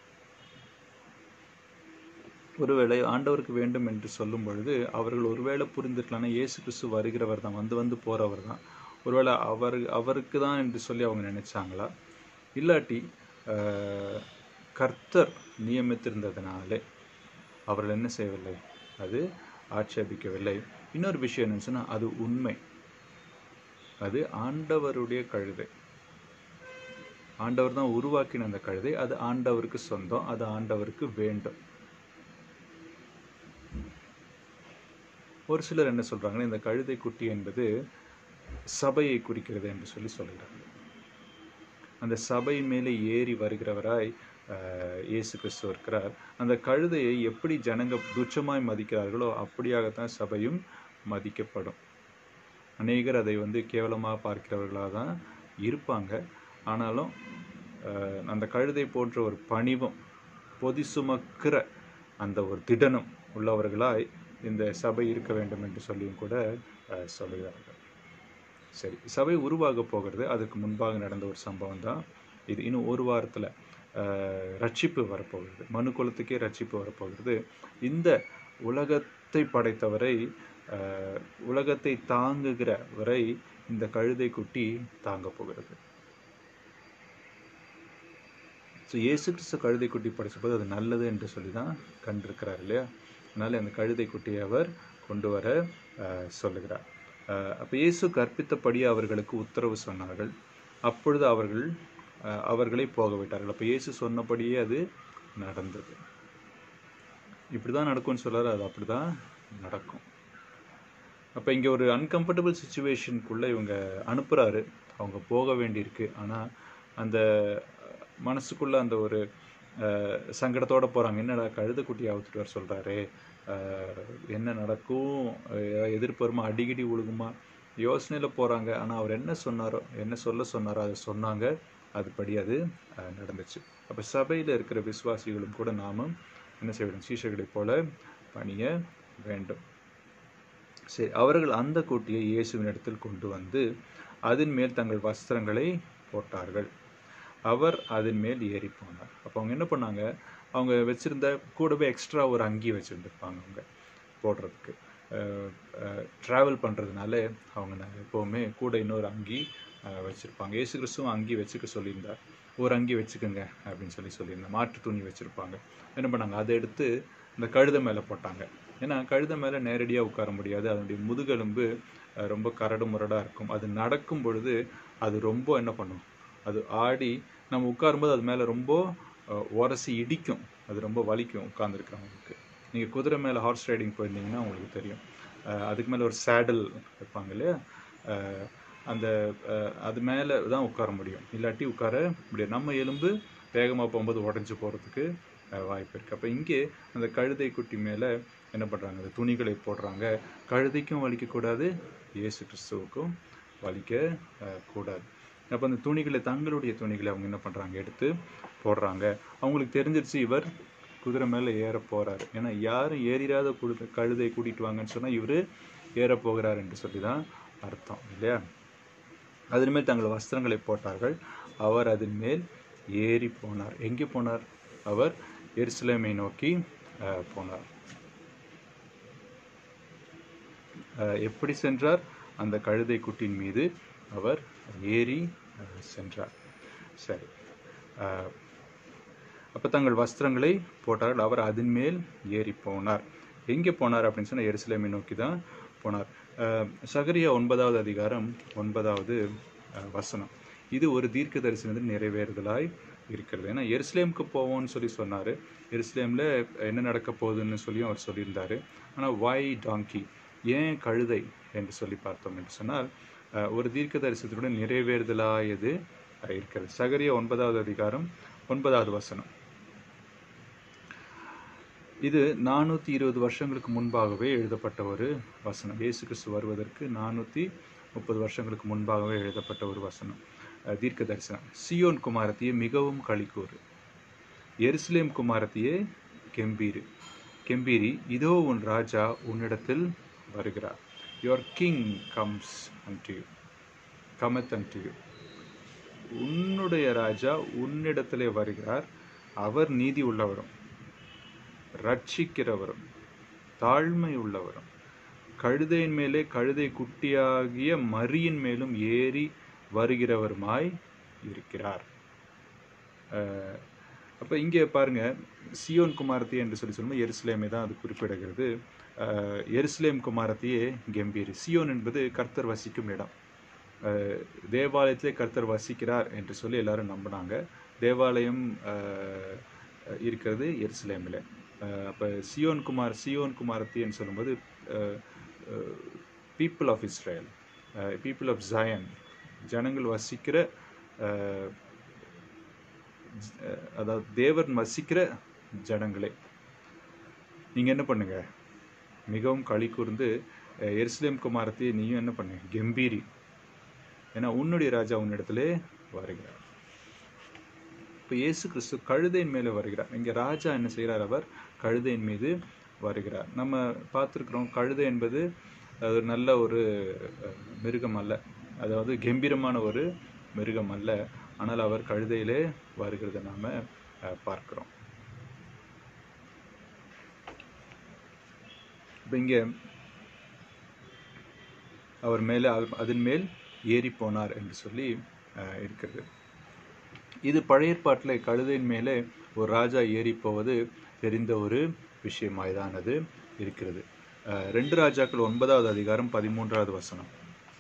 ஒருவேளை ஆண்டவருக்கு வேண்டும் என்று சொல்லும் பொழுது அவர்கள் ஒருவேளை புரிந்துக்கலாம்னா இயேசு கிறிஸ்து வருகிறவர் தான் வந்து வந்து போறவர் தான் ஒருவேளை அவர் அவருக்கு தான் என்று சொல்லி அவங்க நினைச்சாங்களா இல்லாட்டி அஹ், கர்த்தர் நியமித்திருந்ததுனாலே அவர்கள் என்ன செய்யவில்லை அது ஆட்சேபிக்கவில்லை இன்னொரு விஷயம் என்னன்னு சொன்னா அது உண்மை அது ஆண்டவருடைய கழுதை ஆண்டவர் தான் உருவாக்கின அந்த கழுதை அது ஆண்டவருக்கு சொந்தம் அது ஆண்டவருக்கு வேண்டும் ஒரு சிலர் என்ன சொல்றாங்கன்னா இந்த கழுதை குட்டி என்பது சபையை குறிக்கிறது என்று சொல்லி சொல்கிறாங்க அந்த சபை மேலே ஏறி வருகிறவராய் ஆஹ், இயேசு கிறிஸ்து இருக்கிறார் அந்த கழுதையை எப்படி ஜனங்க துச்சமாய் மதிக்கிறார்களோ அப்படியாகத்தான் சபையும் மதிக்கப்படும் அநேகர் அதை வந்து கேவலமாக பார்க்கிறவர்களாக தான் இருப்பாங்க ஆனாலும் அஹ், அந்த கழுதை போன்ற ஒரு பணிவும் பொதி சுமக்கிற அந்த ஒரு திடனும் உள்ளவர்களாய் இந்த சபை இருக்க வேண்டும் என்று சொல்லியும் கூட அஹ், சொல்லுகிறார்கள் சரி சபை உருவாக போகிறது அதுக்கு முன்பாக நடந்த ஒரு சம்பவம் தான் இது இன்னும் ஒரு வாரத்தில் ரட்சிப்பு வரப்போகிறது மனு குலத்துக்கே ரட்சிப்பு வரப்போகிறது இந்த உலகத்தை படைத்தவரை அஹ், உலகத்தை தாங்குகிறவரை இந்த கழுதை குட்டி தாங்க போகிறது ஸோ இயேசு கிறிஸ்து கழுதை குட்டி படைச்சபோது அது நல்லது என்று சொல்லி தான் கண்டிருக்கிறார் இல்லையா அதனால அந்த கழுதை குட்டியை அவர் கொண்டு வர அஹ், சொல்லுகிறார் அப்போ இயேசு கற்பித்தபடி அவர்களுக்கு உத்தரவு சொன்னார்கள் அப்பொழுது அவர்கள் அஹ், அவர்களை போக விட்டார்கள் அப்போ இயேசு சொன்னபடியே அது நடந்தது இப்படி தான் நடக்கும்னு சொல்லாரு அது அப்படி தான் நடக்கும் அப்போ இங்கே ஒரு அன்கம்ஃபர்டபுள் சுச்சுவேஷனுக்குள்ளே இவங்க அனுப்புகிறாரு அவங்க போக வேண்டியிருக்கு ஆனால் அந்த மனசுக்குள்ளே அந்த ஒரு அஹ், சங்கடத்தோட போகிறாங்க என்னடா கழுத குட்டியை அவுத்துட்டு வர சொல்கிறாரு என்ன நடக்கும் அஹ், எதிர்ப்பு வருமா அடிக்கடி உழுகுமா யோசனையில் போகிறாங்க ஆனால் அவர் என்ன சொன்னாரோ என்ன சொல்ல சொன்னாரோ அதை சொன்னாங்க அதுபடி அது அஹ், நடந்துச்சு அப்போ சபையில் இருக்கிற விசுவாசிகளும் கூட நாமும் என்ன செய்ய வேண்டும் சீஷர்களைப் போல பணிய வேண்டும் சரி அவர்கள் அந்த குட்டியை இயேசுவின் இடத்தில் கொண்டு வந்து அதன் மேல் தங்கள் வஸ்திரங்களை போட்டார்கள் அவர் அதன் மேல் ஏறி போனார் அப்போ அவங்க என்ன பண்ணாங்க அவங்க வச்சிருந்த கூடவே எக்ஸ்ட்ரா ஒரு அங்கி வச்சுருந்துருப்பாங்க அவங்க போடுறதுக்கு ட்ராவல் பண்ணுறதுனால அவங்க ந- எப்போவுமே கூட இன்னொரு அங்கி அஹ், வச்சிருப்பாங்க இயேசு கிறிஸ்துவும் அங்கி வச்சுக்க சொல்லியிருந்தார் ஒரு அங்கி வச்சுக்கோங்க அப்படின்னு சொல்லி சொல்லியிருந்தார் மாற்று துணி வச்சுருப்பாங்க என்ன பண்ணாங்க அதை எடுத்து இந்த கழுதை மேலே போட்டாங்க ஏன்னா கழுதை மேலே நேரடியாக உட்கார முடியாது அதனுடைய முதுகெலும்பு அஹ், ரொம்ப கரடு முரடாக இருக்கும் அது நடக்கும் பொழுது அது ரொம்ப என்ன பண்ணும் அது ஆடி நம்ம உட்காரும்போது அது மேலே ரொம்ப அஹ், உரசி இடிக்கும் அது ரொம்ப வலிக்கும் உட்காந்துருக்கிறவங்களுக்கு நீங்கள் குதிரை மேலே ஹார்ஸ் ரைடிங் போயிருந்தீங்கன்னா உங்களுக்கு தெரியும் அஹ், அதுக்கு மேலே ஒரு சேடல் வைப்பாங்க இல்லையா அஹ், அந்த அஹ், அது மேலே தான் உட்கார முடியும் இல்லாட்டி உட்கார முடியாது நம்ம எலும்பு வேகமாக போகும்போது உடஞ்சி போகிறதுக்கு வாய்ப்பு இருக்குது அப்போ இங்கே அந்த கழுதை குட்டி மேலே என்ன பண்ணுறாங்க அந்த துணிகளை போடுறாங்க கழுதைக்கும் வலிக்கக்கூடாது இயேசு கிறிஸ்துவுக்கும் வலிக்க அஹ், கூடாது அப்போ அந்த துணிகளை தங்களுடைய துணிகளை அவங்க என்ன பண்ணுறாங்க எடுத்து போடுறாங்க அவங்களுக்கு தெரிஞ்சிருச்சு இவர் குதிரை மேலே ஏற போகிறாரு ஏன்னா யாரும் ஏறிராத குழுத கழுதை கூட்டிட்டு வாங்கன்னு சொன்னால் இவர் ஏற போகிறார் என்று சொல்லி தான் அர்த்தம் இல்லையா அதன் மேல் தங்கள் வஸ்திரங்களை போட்டார்கள் அவர் அதன் மேல் ஏறி போனார் எங்கே போனார் அவர் எருசலேமை நோக்கி அஹ், போனார் அஹ், எப்படி சென்றார் அந்த கழுதை குட்டியின் மீது அவர் ஏறி அஹ், சென்றார் சரி அஹ், அப்போ தங்கள் வஸ்திரங்களை போட்டார்கள் அவர் அதன் மேல் ஏறி போனார் எங்கே போனார் அப்படின்னு சொன்னால் எருசலேமை நோக்கி தான் போனார் அஹ், சகரியா ஒன்பதாவது அதிகாரம் ஒன்பதாவது அஹ், வசனம் இது ஒரு தீர்க்க தரிசனத்தில் நிறைவேறுதலாய் இருக்கிறது ஏன்னா எருசலேமுக்கு போவோம்னு சொல்லி சொன்னார் எருசலேமில் என்ன நடக்க போகுதுன்னு சொல்லியும் அவர் சொல்லியிருந்தார் ஆனால் வாய் டாங்கி ஏன் கழுதை என்று சொல்லி பார்த்தோம் என்று சொன்னால் அஹ், ஒரு தீர்க்க தரிசனத்துடன் நிறைவேறுதலாயது அஹ், இருக்கிறது சகரியா ஒன்பதாவது அதிகாரம் ஒன்பதாவது வசனம் இது நானூற்றி இருபது வருஷங்களுக்கு முன்பாகவே எழுதப்பட்ட ஒரு வசனம் இயேசு கிறிஸ்து வருவதற்கு நானூற்றி முப்பது வருஷங்களுக்கு முன்பாகவே எழுதப்பட்ட ஒரு வசனம் அஹ், தீர்க்க தரிசனம் சியோன் குமாரத்தியே மிகவும் களிக்கூறு எருசலேம் குமாரத்தியே கெம்பீரு கெம்பீரி இதோ உன் ராஜா உன்னிடத்தில் வருகிறார் your king comes unto you cometh unto you உன்னுடைய ராஜா உன்னிடத்திலே வருகிறார் அவர் நீதி உள்ளவரும் ரட்சிக்கிறவரும் தாழ்மை உள்ளவரும் கழுதையின் மேலே கழுதை குட்டியாகிய மரியின் மேலும் ஏறி வருகிறவருமாய் இருக்கிறார் அஹ், அப்ப இங்கே பாருங்க சியோன் குமாரத்தி என்று சொல்லி சொல்லும்போது எருசலேமை தான் அது குறிப்பிடுகிறது அஹ், எருசலேம் குமாரத்தியே கம்பீர் சியோன் என்பது கர்த்தர் வசிக்கும் இடம் அஹ், தேவாலயத்திலே கர்த்தர் வசிக்கிறார் என்று சொல்லி எல்லாரும் நம்பினாங்க தேவாலயம் அஹ், இருக்கிறது எருசலேமில் அப்போ சியோன் குமார் சியோன் குமாரத்தின்னு சொல்லும்போது people of Israel people of Zion ஜனங்கள் வசிக்கிற அஹ், ஜ- அஹ், அதாவது தேவன் வசிக்கிற ஜனங்களே நீங்கள் என்ன பண்ணுங்க மிகவும் களி கூர்ந்து அஹ், எருசலேம் குமாரத்தை நீயும் என்ன பண்ணு கம்பீரி ஏன்னா உன்னுடைய ராஜா உன்னிடத்திலே வருகிறார் இப்போ இயேசு கிறிஸ்து கழுதையின் மேலே வருகிறார் இங்கே ராஜா என்ன செய்கிறார் அவர் கழுதையின் மீது வருகிறார் நம்ம பார்த்துருக்குறோம் கழுதை என்பது அது ஒரு நல்ல ஒரு அஹ், மிருகம் அல்ல அதாவது கம்பீரமான ஒரு மிருகம் அல்ல ஆனால் அவர் கழுதையிலே வருகிறதை நாம் பார்க்கிறோம் இப்போ இங்கே அவர் மேலே அது- அதன் மேல் ஏறி போனார் என்று சொல்லி அஹ், இருக்கிறது இது பழைய ஏற்பாட்டில் கழுதையின் மேலே ஒரு ராஜா ஏறி போவது தெரிந்த ஒரு விஷயமாய்தான் அது இருக்கிறது அஹ், ரெண்டு ராஜாக்கள் ஒன்பதாவது அதிகாரம் பதிமூன்றாவது வசனம்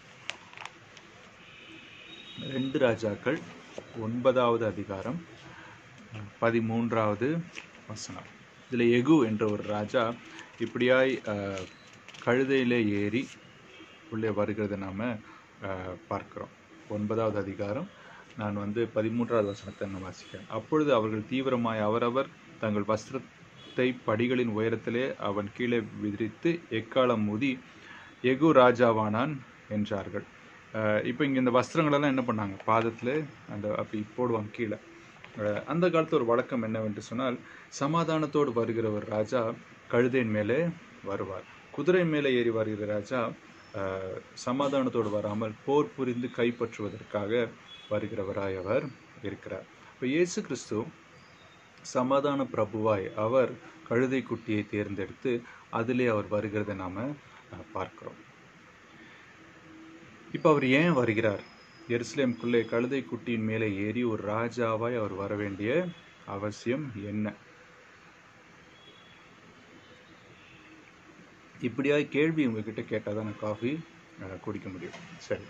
ரெண்டு ராஜாக்கள் ஒன்பதாவது அதிகாரம் பதிமூன்றாவது வசனம் இதில் எகு என்ற ஒரு ராஜா இப்படியாய் அஹ், கழுதையிலே ஏறி உள்ளே வருகிறத நாம் பார்க்கிறோம் ஒன்பதாவது அதிகாரம் நான் வந்து பதிமூன்றாவது வசனத்தை நான் வாசிக்கிறேன் அப்பொழுது அவர்கள் தீவிரமாய் அவரவர் தங்கள் வஸ்திரத்தை படிகளின் உயரத்திலே அவன் கீழே விதித்து எக்காலம் ஊதி எகு ராஜாவானான் என்றார்கள் இப்போ இங்கே இந்த வஸ்திரங்களெல்லாம் என்ன பண்ணாங்க பாதத்தில் அந்த அப்படி போடுவாங்க கீழே அஹ் அந்த காலத்து ஒரு வழக்கம் என்னவென்று சொன்னால் சமாதானத்தோடு வருகிற ஒரு ராஜா கழுதையின் மேலே வருவார் குதிரை மேலே ஏறி வருகிற ராஜா அஹ், சமாதானத்தோடு வராமல் போர் புரிந்து கைப்பற்றுவதற்காக வருகிறவராய் அவர் இருக்கிறார் இப்போ இயேசு கிறிஸ்து சமாதான பிரபுவாய் அவர் கழுதை குட்டியை தேர்ந்தெடுத்து அதிலே அவர் வருகிறதை நாம் பார்க்கிறோம் இப்போ அவர் ஏன் வருகிறார் எருசலேமுக்குள்ளே கழுதை குட்டியின் மேலே ஏறி ஒரு ராஜாவாய் அவர் வர வேண்டிய அவசியம் என்ன இப்படியாய் கேள்வி உங்ககிட்ட கேட்டால் தான் நான் காஃபி அஹ், குடிக்க முடியும் சரி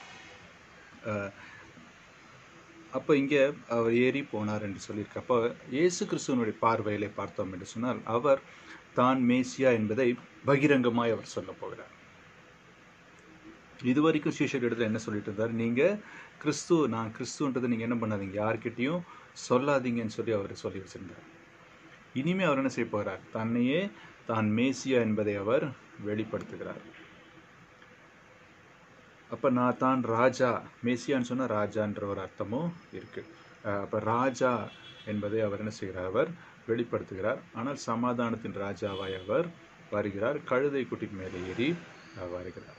அப்போ இங்கே அவர் ஏறி போனார் என்று சொல்லியிருக்கு அப்போ இயேசு கிறிஸ்துவனுடைய பார்வையிலே பார்த்தோம் என்று சொன்னால் அவர் தான் மேசியா என்பதை பகிரங்கமாய் அவர் சொல்லப் போகிறார் இதுவரைக்கும் சீஷர் இடத்துல என்ன சொல்லிட்டு இருந்தார் நீங்க கிறிஸ்து நான் கிறிஸ்துன்றதை நீங்க என்ன பண்ணாதீங்க யார்கிட்டயும் சொல்லாதீங்கன்னு சொல்லி அவர் சொல்லி வச்சிருந்தார் இனிமே அவர் என்ன செய்ய போகிறார் தன்னையே தான் மேசியா என்பதை அவர் வெளிப்படுத்துகிறார் அப்ப நான் தான் ராஜா மேசியான்னு சொன்னா ராஜான்ற ஒரு அர்த்தமும் இருக்கு அஹ் அப்ப ராஜா என்பதை அவர் என்ன செய்கிறார் அவர் வெளிப்படுத்துகிறார் ஆனால் சமாதானத்தின் ராஜாவாய் அவர் வருகிறார் கழுதை குட்டின் மேலே ஏறி அஹ், வருகிறார்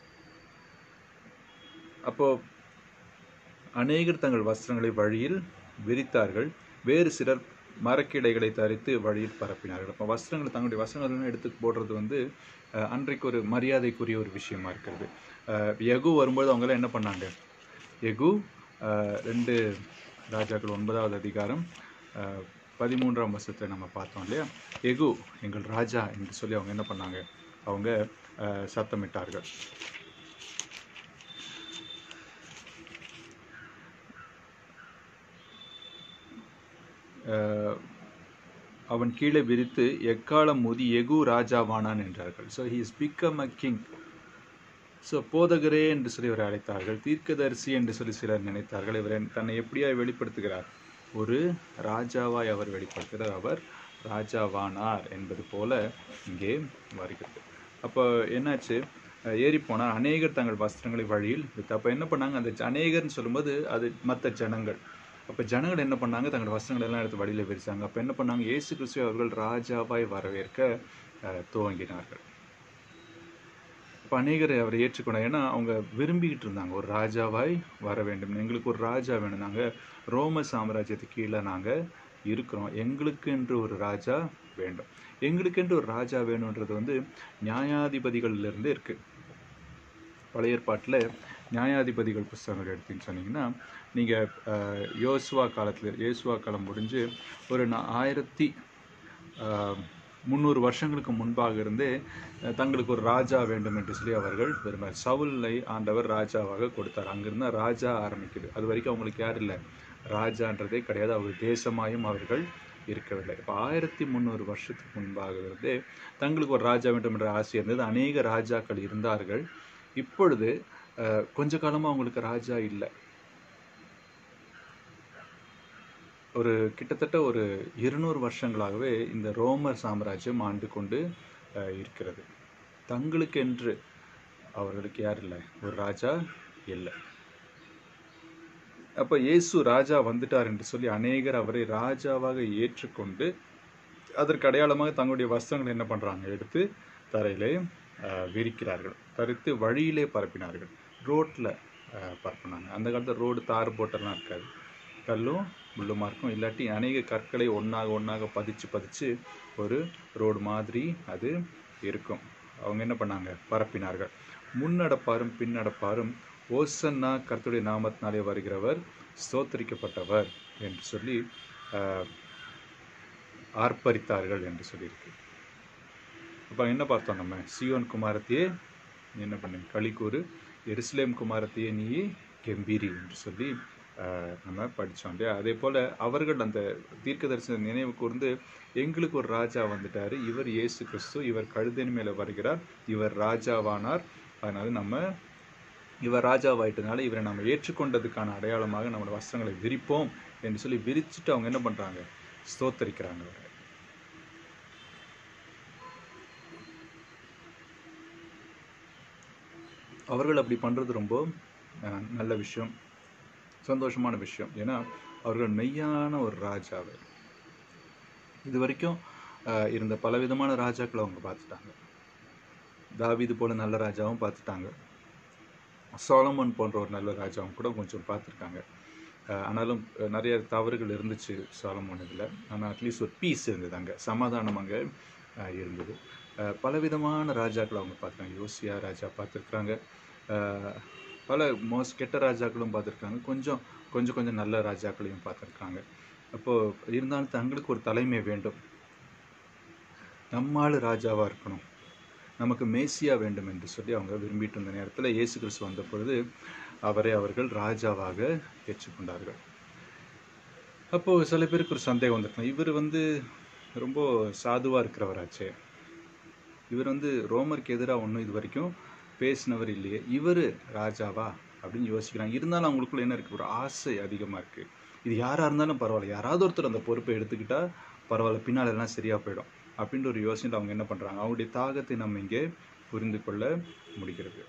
அப்போ அநேகர் தங்கள் வஸ்திரங்களை வழியில் விரித்தார்கள் வேறு சிலர் மரக்கிளைகளை தரித்து வழியில் பரப்பினார்கள் அப்போ வஸ்திரங்களை தங்களுடைய வஸ்திரங்கள் எடுத்து போடுறது வந்து அஹ், அன்றைக்கு ஒரு மரியாதைக்குரிய ஒரு விஷயமா இருக்கிறது அஹ், யெகூ வரும்போது அவங்களாம் என்ன பண்ணாங்க யெகூ அஹ், ரெண்டு ராஜாக்கள் ஒன்பதாவது அதிகாரம் அஹ், பதிமூன்றாம் வருஷத்தை நம்ம பார்த்தோம் இல்லையா யெகூ எங்கள் ராஜா என்று சொல்லி அவங்க என்ன பண்ணாங்க அவங்க அஹ், சத்தமிட்டார்கள் அஹ், அவன் கீழே விரித்து எக்காலம் முதி எகு ராஜாவானான் என்றார்கள் so he is become a king so போதகரே என்று சொல்லி இவரை அழைத்தார்கள் தீர்க்கதரிசி என்று சொல்லி சிலர் நினைத்தார்கள் இவர் தன்னை எப்படியாய் வெளிப்படுத்துகிறார் ஒரு ராஜாவாய் அவர் வெளிப்படுத்துகிறார் அவர் ராஜாவானார் என்பது போல இங்கே வருகிறது அப்போ என்னாச்சு அஹ் ஏறி போனார் அநேகர் தங்கள் வஸ்திரங்களை வழியில் வித்து அப்போ என்ன பண்ணாங்க அந்த ஜ- அநேகர்னு சொல்லும்போது அது மற்ற ஜனங்கள் அப்போ ஜனங்கள் என்ன பண்ணாங்க தங்கள் வஸ்திரங்களை எல்லாம் எடுத்து வழியில் விரிச்சாங்க அப்போ என்ன பண்ணாங்க இயேசு கிறிஸ்துவை அவர்கள் ராஜாவாய் வரவேற்க அஹ், துவங்கினார்கள் இப்போ அநேகர் அவரை ஏற்றுக்கொண்டாங்க ஏன்னா அவங்க விரும்பிக்கிட்டு இருந்தாங்க ஒரு ராஜாவாய் வர வேண்டும் எங்களுக்கு ஒரு ராஜா வேணும் நாங்கள் ரோம சாம்ராஜ்யத்துக்கு கீழே நாங்கள் இருக்கிறோம் எங்களுக்கு என்று ஒரு ராஜா வேண்டும் எங்களுக்கென்று ஒரு ராஜா வேணுன்றது வந்து நியாயாதிபதிகள்ல இருந்து இருக்கு பழைய ஏற்பாட்டில் நியாயாதிபதிகள் புஸ்தகங்கள் எடுத்தீங்கன்னு சொன்னீங்கன்னா நீங்கள் யோசுவா காலத்தில் யோசுவா காலம் முடிஞ்சு ஒரு நா- ஆயிரத்தி ஆஹ், முந்நூறு வருஷங்களுக்கு முன்பாக இருந்தே அஹ், தங்களுக்கு ஒரு ராஜா வேண்டும் என்று சொல்லி அவர்கள் விரும்பினார் சவுலை ஆண்டவர் ராஜாவாக கொடுத்தார் அங்கிருந்தா ராஜா ஆரம்பிக்குது அது வரைக்கும் அவங்களுக்கு யார் இல்லை ராஜான்றதே கிடையாது அவர் தேசமாயும் அவர்கள் இருக்கவில்லை இப்போ ஆயிரத்தி முந்நூறு வருஷத்துக்கு முன்பாக இருந்தே தங்களுக்கு ஒரு ராஜா வேண்டும் என்ற ஆசை இருந்தது அநேக ராஜாக்கள் இருந்தார்கள் இப்பொழுது அஹ், கொஞ்ச காலமா அவங்களுக்கு ராஜா இல்லை ஒரு கிட்டத்தட்ட ஒரு இருநூறு வருஷங்களாகவே இந்த ரோமர் சாம்ராஜ்யம் ஆண்டு கொண்டு அஹ், இருக்கிறது தங்களுக்கென்று அவர்களுக்கு யார் இல்லை ஒரு ராஜா இல்லை அப்போ இயேசு ராஜா வந்துட்டார் என்று சொல்லி அநேகர் அவரை ராஜாவாக ஏற்றுக்கொண்டு அதற்கு அடையாளமாக தங்களுடைய வஸ்திரங்களை என்ன பண்ணுறாங்க எடுத்து தரையிலே அஹ், விரிக்கிறார்கள் தரித்து வழியிலே பரப்பினார்கள் ரோட்டில் பரப்பினாங்க அந்த காலத்தில் ரோடு தார் போட்டெல்லாம் இருக்காது கல்லும் முள்ளுமா இருக்கும் இல்லாட்டி அநேக கற்களை ஒன்றாக ஒன்றாக பதிச்சு பதிச்சு ஒரு ரோடு மாதிரி அது இருக்கும் அவங்க என்ன பண்ணாங்க பரப்பினார்கள் முன்னடப்பாரும் பின்னடப்பாரும் ஓசன்னா கர்த்தருடைய நாமத்தினாலே வருகிறவர் ஸ்தோத்தரிக்கப்பட்டவர் என்று சொல்லி ஆஹ், ஆர்ப்பரித்தார்கள் என்று சொல்லியிருக்கு அப்போ என்ன பார்த்தோம் நம்ம சியோன் குமாரத்தையே நீ என்ன பண்ணு களிக்கூறு எருசலேம் குமாரத்தையே நீ கெம்பீரி என்று சொல்லி ஆஹ், நம்ம படித்தோம் இல்லையா அதே போல் அவர்கள் அந்த தீர்க்க தரிசன நினைவு கூர்ந்து எங்களுக்கு ஒரு ராஜா வந்துட்டார் இவர் இயேசு கிறிஸ்து இவர் கழுதின் மேலே வருகிறார் இவர் ராஜாவானார் அதனால நம்ம இவர் ராஜாவாயிட்டனால இவரை நம்ம ஏற்றுக்கொண்டதுக்கான அடையாளமாக நம்மளோட வஸ்திரங்களை விரிப்போம் என்று சொல்லி விரிச்சுட்டு அவங்க என்ன பண்ணுறாங்க ஸ்தோத்தரிக்கிறாங்க அவரை அவர்கள் அப்படி பண்ணுறது ரொம்ப அஹ், நல்ல விஷயம் சந்தோஷமான விஷயம் ஏன்னா அவர்கள் மெய்யான ஒரு ராஜாவை இது வரைக்கும் அஹ், இருந்த பலவிதமான ராஜாக்களை அவங்க பார்த்துட்டாங்க தாவீது போல நல்ல ராஜாவும் பார்த்துட்டாங்க சோலமன் போன்ற ஒரு நல்ல ராஜாவும் கூட கொஞ்சம் பார்த்துருக்காங்க அஹ், ஆனாலும் அஹ், நிறைய தவறுகள் இருந்துச்சு சோலமன் இதில் ஆனால் அட்லீஸ்ட் ஒரு பீஸ் இருந்தது அங்கே சமாதானம் அங்கே அஹ், இருந்தது அஹ், பலவிதமான ராஜாக்களை அவங்க பார்த்துருக்காங்க யோசியா ராஜா பார்த்துருக்காங்க பல மோஸ்ட் கெட்ட ராஜாக்களும் பார்த்துருக்காங்க கொஞ்சம் கொஞ்சம் கொஞ்சம் நல்ல ராஜாக்களையும் பார்த்துருக்காங்க அப்போது இருந்தாலும் தங்களுக்கு ஒரு தலைமை வேண்டும் நம்மால் ராஜாவாக இருக்கணும் நமக்கு மேசியா வேண்டும் என்று சொல்லி அவங்க விரும்பிட்டு இருந்த நேரத்தில் இயேசு கிறிஸ்து வந்த பொழுது அவரை அவர்கள் ராஜாவாக ஏற்றுக்கொண்டார்கள் அப்போது சில பேருக்கு ஒரு சந்தேகம் வந்திருக்கலாம் இவர் வந்து ரொம்ப சாதுவாக இருக்கிறவராச்சே இவர் வந்து ரோமருக்கு எதிராக ஒன்றும் இது வரைக்கும் பேசினவர் இல்லையே இவர் ராஜாவா அப்படின்னு யோசிக்கிறாங்க இருந்தாலும் அவங்களுக்குள்ள என்ன இருக்குது ஒரு ஆசை அதிகமாக இருக்குது இது யாராக இருந்தாலும் பரவாயில்ல யாராவது ஒருத்தர் அந்த பொறுப்பை எடுத்துக்கிட்டா பரவாயில்ல பின்னால் எல்லாம் சரியாக போயிடும் அப்படின்ற ஒரு யோசனையில் அவங்க என்ன பண்ணுறாங்க அவங்களுடைய தாகத்தை நம்ம இங்கே புரிந்து கொள்ள முடிகிறது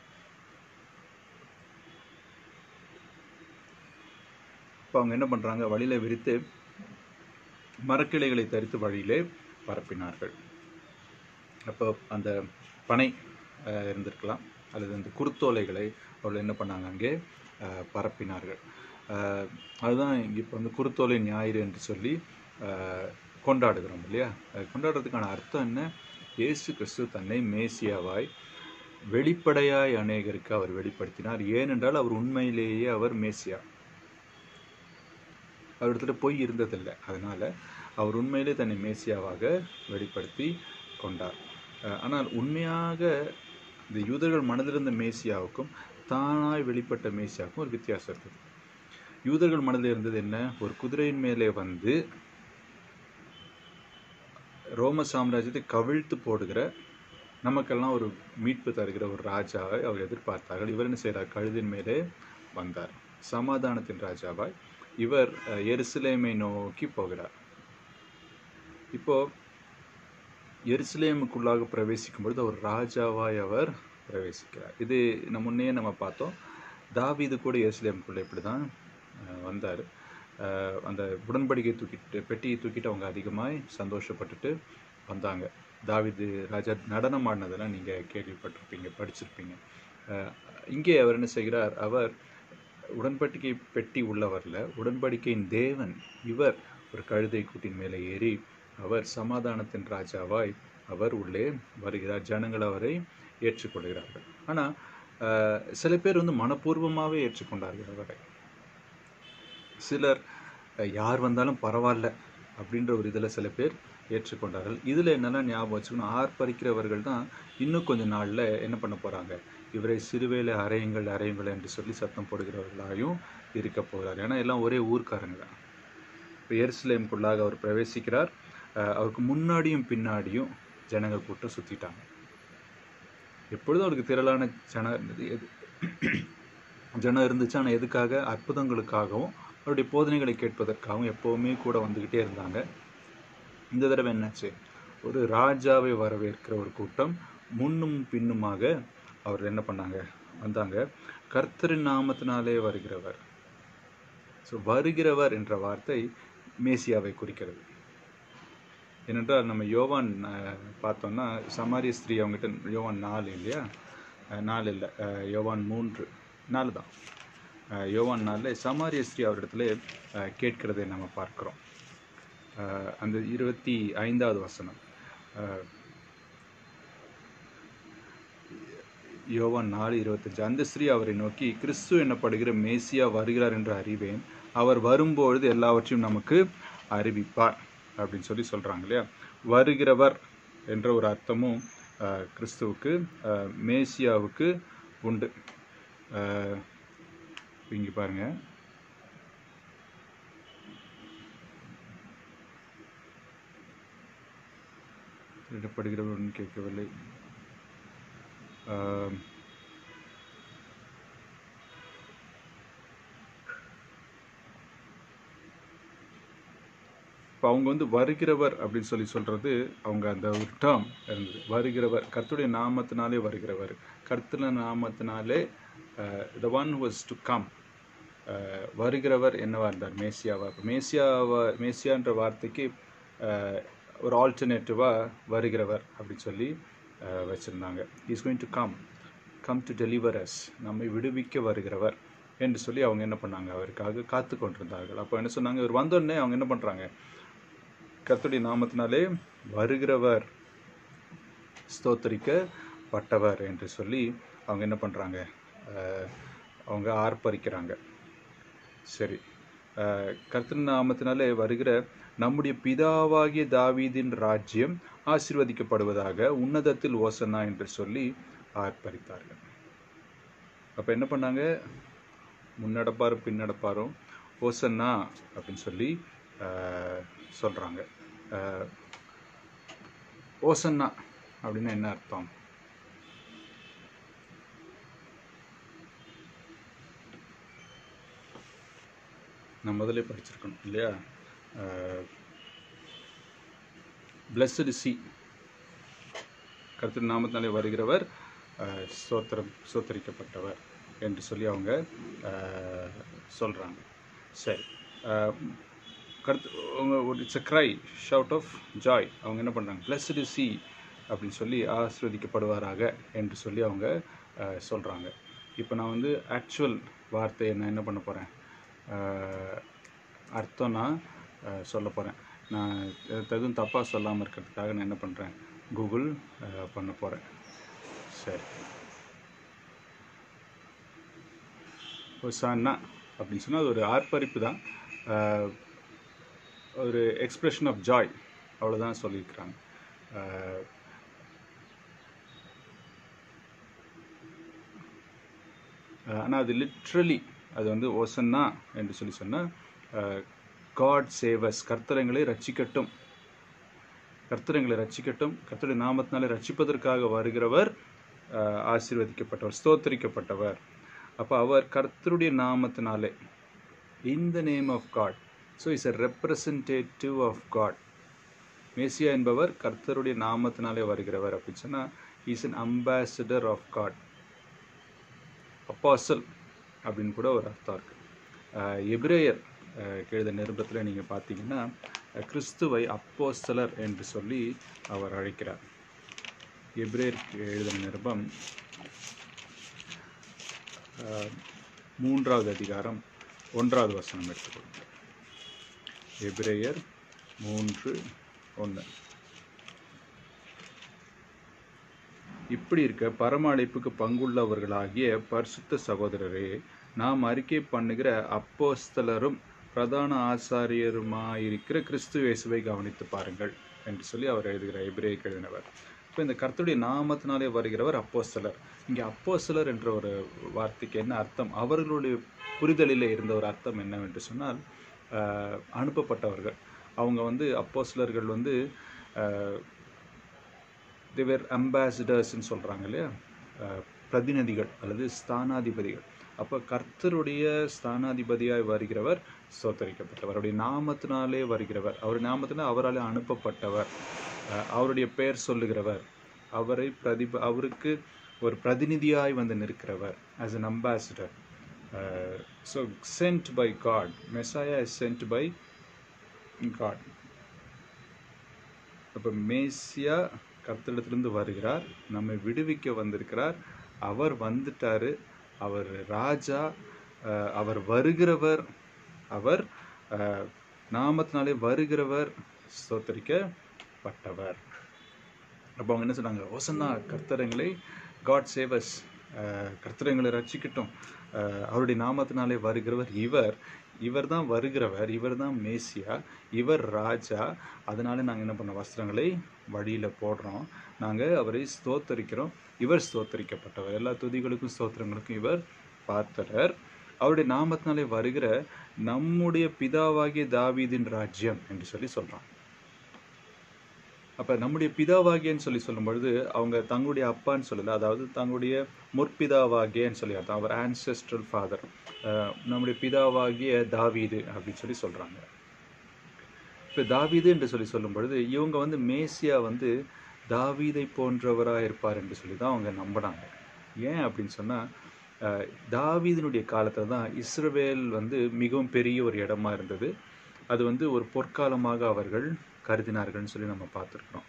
இப்போ அவங்க என்ன பண்ணுறாங்க வழியில் விரித்து மரக்கிளைகளை தரித்து வழியிலே பரப்பினார்கள் அப்போ அந்த பனை அஹ், இருந்திருக்கலாம் அல்லது அந்த குருத்தோலைகளை அவர்கள் என்ன பண்ணாங்க அங்கே அஹ், பரப்பினார்கள் அஹ், அதுதான் இப்போ வந்து குருத்தோலை ஞாயிறு என்று சொல்லி அஹ், கொண்டாடுகிறோம் இல்லையா அது கொண்டாடுறதுக்கான அர்த்தம் என்ன இயேசு கிறிஸ்து தன்னை மேசியாவாய் வெளிப்படையாய் அநேகருக்கு அவர் வெளிப்படுத்தினார் ஏனென்றால் அவர் உண்மையிலேயே அவர் மேசியா அவரிடத்துல பொய் இருந்ததில்லை அதனால் அவர் உண்மையிலே தன்னை மேசியாவாக வெளிப்படுத்தி கொண்டார் அஹ் ஆனால் உண்மையாக இந்த யூதர்கள் மனதில் இருந்த மேசியாவுக்கும் தானாய் வெளிப்பட்ட மேசியாவுக்கும் ஒரு வித்தியாசம் இருக்குது யூதர்கள் மனதில் இருந்தது என்ன ஒரு குதிரையின் மேலே வந்து ரோம சாம்ராஜ்யத்தை கவிழ்த்து போடுகிற நமக்கெல்லாம் ஒரு மீட்பு தருகிற ஒரு ராஜாவை அவர் எதிர்பார்த்தார்கள் இவர் என்ன செய்கிறார் கழுதின் மேலே வந்தார் சமாதானத்தின் ராஜாவாய் இவர் அஹ், எருசலேமை நோக்கி போகிறார் இப்போ எருசலேமுக்குள்ளாக பிரவேசிக்கும் பொழுது அவர் ராஜாவாய் அவர் பிரவேசிக்கிறார் இது நம்ம முன்னே நம்ம பார்த்தோம் தாவீது கூட எருசலேமுக்குள்ளே இப்படி தான் வந்தார் அந்த உடன்படிக்கை தூக்கிட்டு பெட்டியை தூக்கிட்டு அவங்க அதிகமாய் சந்தோஷப்பட்டுட்டு வந்தாங்க தாவீது ராஜா நடனம் ஆடினதெல்லாம் நீங்கள் கேள்விப்பட்டிருப்பீங்க படிச்சிருப்பீங்க அஹ், இங்கே அவர் என்ன செய்கிறார் அவர் உடன்படிக்கை பெட்டி உள்ளவர்ல உடன்படிக்கையின் தேவன் இவர் ஒரு கழுதை கூட்டின் மேலே ஏறி அவர் சமாதானத்தின் ராஜாவாய் அவர் உள்ளே வருகிறார் ஜனங்கள் அவரை ஏற்றுக்கொள்கிறார்கள் ஆனால் சில பேர் வந்து மனப்பூர்வமாகவே ஏற்றுக்கொண்டார்கள் அவரை சிலர் அஹ், யார் வந்தாலும் பரவாயில்ல அப்படின்ற ஒரு இதில் சில பேர் ஏற்றுக்கொண்டார்கள் இதில் என்னெல்லாம் ஞாபகம் வச்சுக்கணும் ஆர்ப்பரிக்கிறவர்கள் தான் இன்னும் கொஞ்ச நாளில் என்ன பண்ண போகிறாங்க இவரை சிறுவேலை அறையுங்கள் அறையுங்கள் என்று சொல்லி சத்தம் போடுகிறவர்களாயும் இருக்க போகிறார் ஏன்னா எல்லாம் ஒரே ஊர்க்காரங்க தான் இப்போ எருசலேமுக்குள்ளாக அவர் பிரவேசிக்கிறார் அஹ், அவருக்கு முன்னாடியும் பின்னாடியும் ஜனங்கள் கூட்டம் சுற்றிட்டாங்க எப்பொழுதும் அவருக்கு திரளான ஜன எது ஜனம் இருந்துச்சு ஆனால் எதுக்காக அற்புதங்களுக்காகவும் அவருடைய போதனைகளை கேட்பதற்காகவும் எப்போவுமே கூட வந்துக்கிட்டே இருந்தாங்க இந்த தடவை என்னாச்சு ஒரு ராஜாவை வரவேற்கிற ஒரு கூட்டம் முன்னும் பின்னுமாக அவர் என்ன பண்ணாங்க வந்தாங்க கர்த்தரின் நாமத்தினாலே வருகிறவர் ஸோ வருகிறவர் என்ற வார்த்தை மேசியாவை குறிக்கிறது ஏனென்றால் நம்ம யோவான் அஹ், பார்த்தோம்னா சமாரிய ஸ்திரீ அவங்ககிட்ட யோவான் நாலு இல்லையா அஹ், நாலு இல்லை அஹ், யோவான் மூன்று நாலு தான் அஹ், யோவான் நாலில் சமாரிய ஸ்திரீ அவரிடத்துல அஹ், கேட்கிறதை நம்ம பார்க்கிறோம் அஹ், அந்த இருபத்தி ஐந்தாவது வசனம் அஹ், யோவான் நாலு இருபத்தஞ்சு அந்த ஸ்திரீ அவரை நோக்கி கிறிஸ்து என்னப்படுகிற மேசியா வருகிறார் என்று அறிவேன் அவர் வரும்பொழுது எல்லாவற்றையும் நமக்கு அறிவிப்பார் அப்படின்னு சொல்லி சொல்றாங்க இல்லையா வருகிறவர் என்ற ஒரு அர்த்தமும் அஹ், கிறிஸ்துவுக்கு அஹ், மேசியாவுக்கு உண்டு அஹ், இங்க பாருங்க இடப்படுகிறவர் கேட்கவில்லை ஆம். இப்போ அவங்க வந்து வருகிறவர் அப்படின்னு சொல்லி சொல்றது அவங்க அந்த ஒரு டேர்ம் இருந்தது வருகிறவர் கர்த்தருடைய நாமத்தினாலே வருகிறவர் கர்த்தருடைய நாமத்தினாலே the one was to come வருகிறவர் என்னவா இருந்தார் மேசியாவா அப்ப மேசியாவா மேசியான்ற வார்த்தைக்கு அஹ், ஒரு ஆல்டர்னேட்டிவாக வருகிறவர் அப்படின்னு சொல்லி அஹ், வச்சிருந்தாங்க is going to come come to deliver us நம்மை விடுவிக்க வருகிறவர் என்று சொல்லி அவங்க என்ன பண்ணாங்க அவருக்காக காத்து கொண்டிருந்தார்கள் அப்போ என்ன சொன்னாங்க இவர் வந்தோடனே அவங்க என்ன பண்ணுறாங்க கர்த்தருடைய நாமத்தினாலே வருகிறவர் ஸ்தோத்தரிக்கப்பட்டவர் என்று சொல்லி அவங்க என்ன பண்ணுறாங்க அவங்க ஆர்ப்பரிக்கிறாங்க சரி அஹ், கர்த்தர் நாமத்தினாலே வருகிற நம்முடைய பிதாவாகிய தாவீதின் ராஜ்யம் ஆசீர்வதிக்கப்படுவதாக உன்னதத்தில் ஓசன்னா என்று சொல்லி ஆர்ப்பரித்தார்கள் அப்போ என்ன பண்ணாங்க முன்னடப்பாரும் பின்னடப்பாரும் ஓசன்னா அப்படின்னு சொல்லி அஹ், சொல்றாங்க அஹ், ஓசன்னா அப்படின்னா என்ன அர்த்தம் நான் முதல்ல படிச்சிருக்கணும் இல்லையா பிளஸ்டு சி கர்த்தர் நாமத்தினாலே வருகிறவர் அஹ், ஸ்தோத்திரம் ஸ்தோத்தரிக்கப்பட்டவர் என்று சொல்லி அவங்க அஹ், சொல்றாங்க சரி அஹ், கருத்து அவங்க ஒரு it's a cry shout of joy அவங்க என்ன பண்ணுறாங்க பிளஸ்டு சி அப்படின்னு சொல்லி ஆஸ்வதிக்கப்படுவாராக என்று சொல்லி அவங்க சொல்கிறாங்க இப்போ நான் வந்து ஆக்சுவல் வார்த்தையை நான் என்ன பண்ண போகிறேன் அர்த்தம் நான் அஹ், சொல்ல போகிறேன் நான் எதுவும் தப்பாக சொல்லாமல் இருக்கிறதுக்காக நான் என்ன பண்ணுறேன் கூகுள் அஹ், பண்ண போகிறேன் சரி ஒசானா அப்படின்னு சொன்னால் அது ஒரு ஆர்ப்பரிப்பு தான் அஹ், ஒரு எக்ஸ்பிரஷன் ஆஃப் ஜாய் அவ்வளோதான் சொல்லியிருக்கிறாங்க அஹ், ஆனால் அது லிட்ரலி அது வந்து ஓசன்னா என்று சொல்லி சொன்னால் காட் சேவஸ் கர்த்தரங்களை ரட்சிக்கட்டும் கர்த்தரங்களை ரட்சிக்கட்டும் கர்த்தருடைய நாமத்தினாலே ரட்சிப்பதற்காக வருகிறவர் அஹ், ஆசீர்வதிக்கப்பட்டவர் ஸ்தோத்தரிக்கப்பட்டவர் அப்போ அவர் கர்த்தருடைய நாமத்தினாலே in the name of God so is a representative of God messiah என்பவர் கர்த்தருடைய நாமத்தினாலே வருகிறவர் அப்படின்னு சொன்னால் is an ambassador of God apostle அப்படின்னு கூட ஒரு அர்த்தம் இருக்கு அஹ் எபிரேயர் அஹ் எழுத நிருபத்தில் நீங்கள் பார்த்தீங்கன்னா அஹ் கிறிஸ்துவை அப்போஸ்தலர் என்று சொல்லி அவர் அழைக்கிறார் எபிரேயர் எழுதின நிருபம் அஹ் மூன்றாவது அதிகாரம் ஒன்றாவது வசனம் எடுத்துக்கொள்ளுங்கள் எபிரேயர் மூன்று ஒன்று இப்படி இருக்க பரம அழைப்புக்கு பங்குள்ளவர்களாகிய பரிசுத்த சகோதரரே நாம் அறிக்கை பண்ணுகிற அப்போஸ்தலரும் பிரதான ஆசாரியருமாயிருக்கிற கிறிஸ்து இயேசுவை கவனித்து பாருங்கள் என்று சொல்லி அவர் எழுதுகிறார் எபிரேயருக்கு எழுதினவர் இப்போ இந்த கர்த்தருடைய நாமத்தினாலே வருகிறவர் அப்போஸ்தலர் இங்கே அப்போஸ்தலர் என்ற ஒரு வார்த்தைக்கு என்ன அர்த்தம் அவர்களுடைய புரிதலில் இருந்த ஒரு அர்த்தம் என்னவென்று சொன்னால் ஆஹ், அனுப்பப்பட்டவர்கள் அவங்க வந்து அப்போஸ்தலர்கள் வந்து ஆஹ், தேவர் அம்பாசிடர்ஸ்ன்னு சொல்கிறாங்க இல்லையா அஹ், பிரதிநிதிகள் அல்லது ஸ்தானாதிபதிகள் அப்போ கர்த்தருடைய ஸ்தானாதிபதியாய் வருகிறவர் ஸ்தோத்தரிக்கப்பட்டவர் அவருடைய நாமத்தினாலே வருகிறவர் அவர் நாமத்தினால் அவரால் அனுப்பப்பட்டவர் அஹ், அவருடைய பெயர் சொல்லுகிறவர் அவரை பிரதிப அவருக்கு ஒரு பிரதிநிதியாய் வந்து நிற்கிறவர் as an ambassador so sent by God messiah is sent by God அப்போ மேசியா கர்த்தரிடத்திலிருந்து வருகிறார் நம்மை விடுவிக்க வந்திருக்கிறார் அவர் வந்துட்டாரு அவர் ராஜா அஹ், அவர் வருகிறவர் அவர் அஹ், நாமத்தினாலே வருகிறவர் ஸ்தோத்தரிக்கப்பட்டவர் அப்போ அவங்க என்ன சொன்னாங்க ஓசன்னா கர்த்தரங்களை காட் சேவஸ் கர்த்தரங்களை ரட்சிக்கட்டும் அஹ், அவருடைய நாமத்தினாலே வருகிறவர் இவர் இவர் தான் வருகிறவர் இவர் தான் மேசியா இவர் ராஜா அதனால நாங்கள் என்ன பண்ணோம் வஸ்திரங்களை வழியில் போடுறோம் நாங்கள் அவரை ஸ்தோத்தரிக்கிறோம் இவர் ஸ்தோத்தரிக்கப்பட்டவர் எல்லா துதிகளுக்கும் ஸ்தோத்திரங்களுக்கும் இவர் பார்த்தரர் அவருடைய நாமத்தினாலே வருகிற நம்முடைய பிதாவாகிய தாவீதின் ராஜ்யம் என்று சொல்லி சொல்கிறான் அப்போ நம்முடைய பிதாவாகியன்னு சொல்லி சொல்லும் பொழுது அவங்க தங்களுடைய அப்பான்னு சொல்லல அதாவது தங்களுடைய முற்பிதாவாகியன்னு சொல்லி அர்த்தம் அவர் ஆன்செஸ்ட்ரல் ஃபாதர் நம்முடைய பிதாவாகிய தாவீது அப்படின்னு சொல்லி சொல்கிறாங்க இப்போ தாவீது என்று சொல்லி சொல்லும் பொழுது இவங்க வந்து மேசியா வந்து தாவீதை போன்றவராக இருப்பார் என்று சொல்லி தான் அவங்க நம்பினாங்க ஏன் அப்படின்னு சொன்னால் தாவீதினுடைய காலத்தில் தான் இஸ்ரவேல் வந்து மிகவும் பெரிய ஒரு இடமா இருந்தது அது வந்து ஒரு பொற்காலமாக அவர்கள் கருதினார்கள்னு சொல்லி நம்ம பார்த்துருக்குறோம்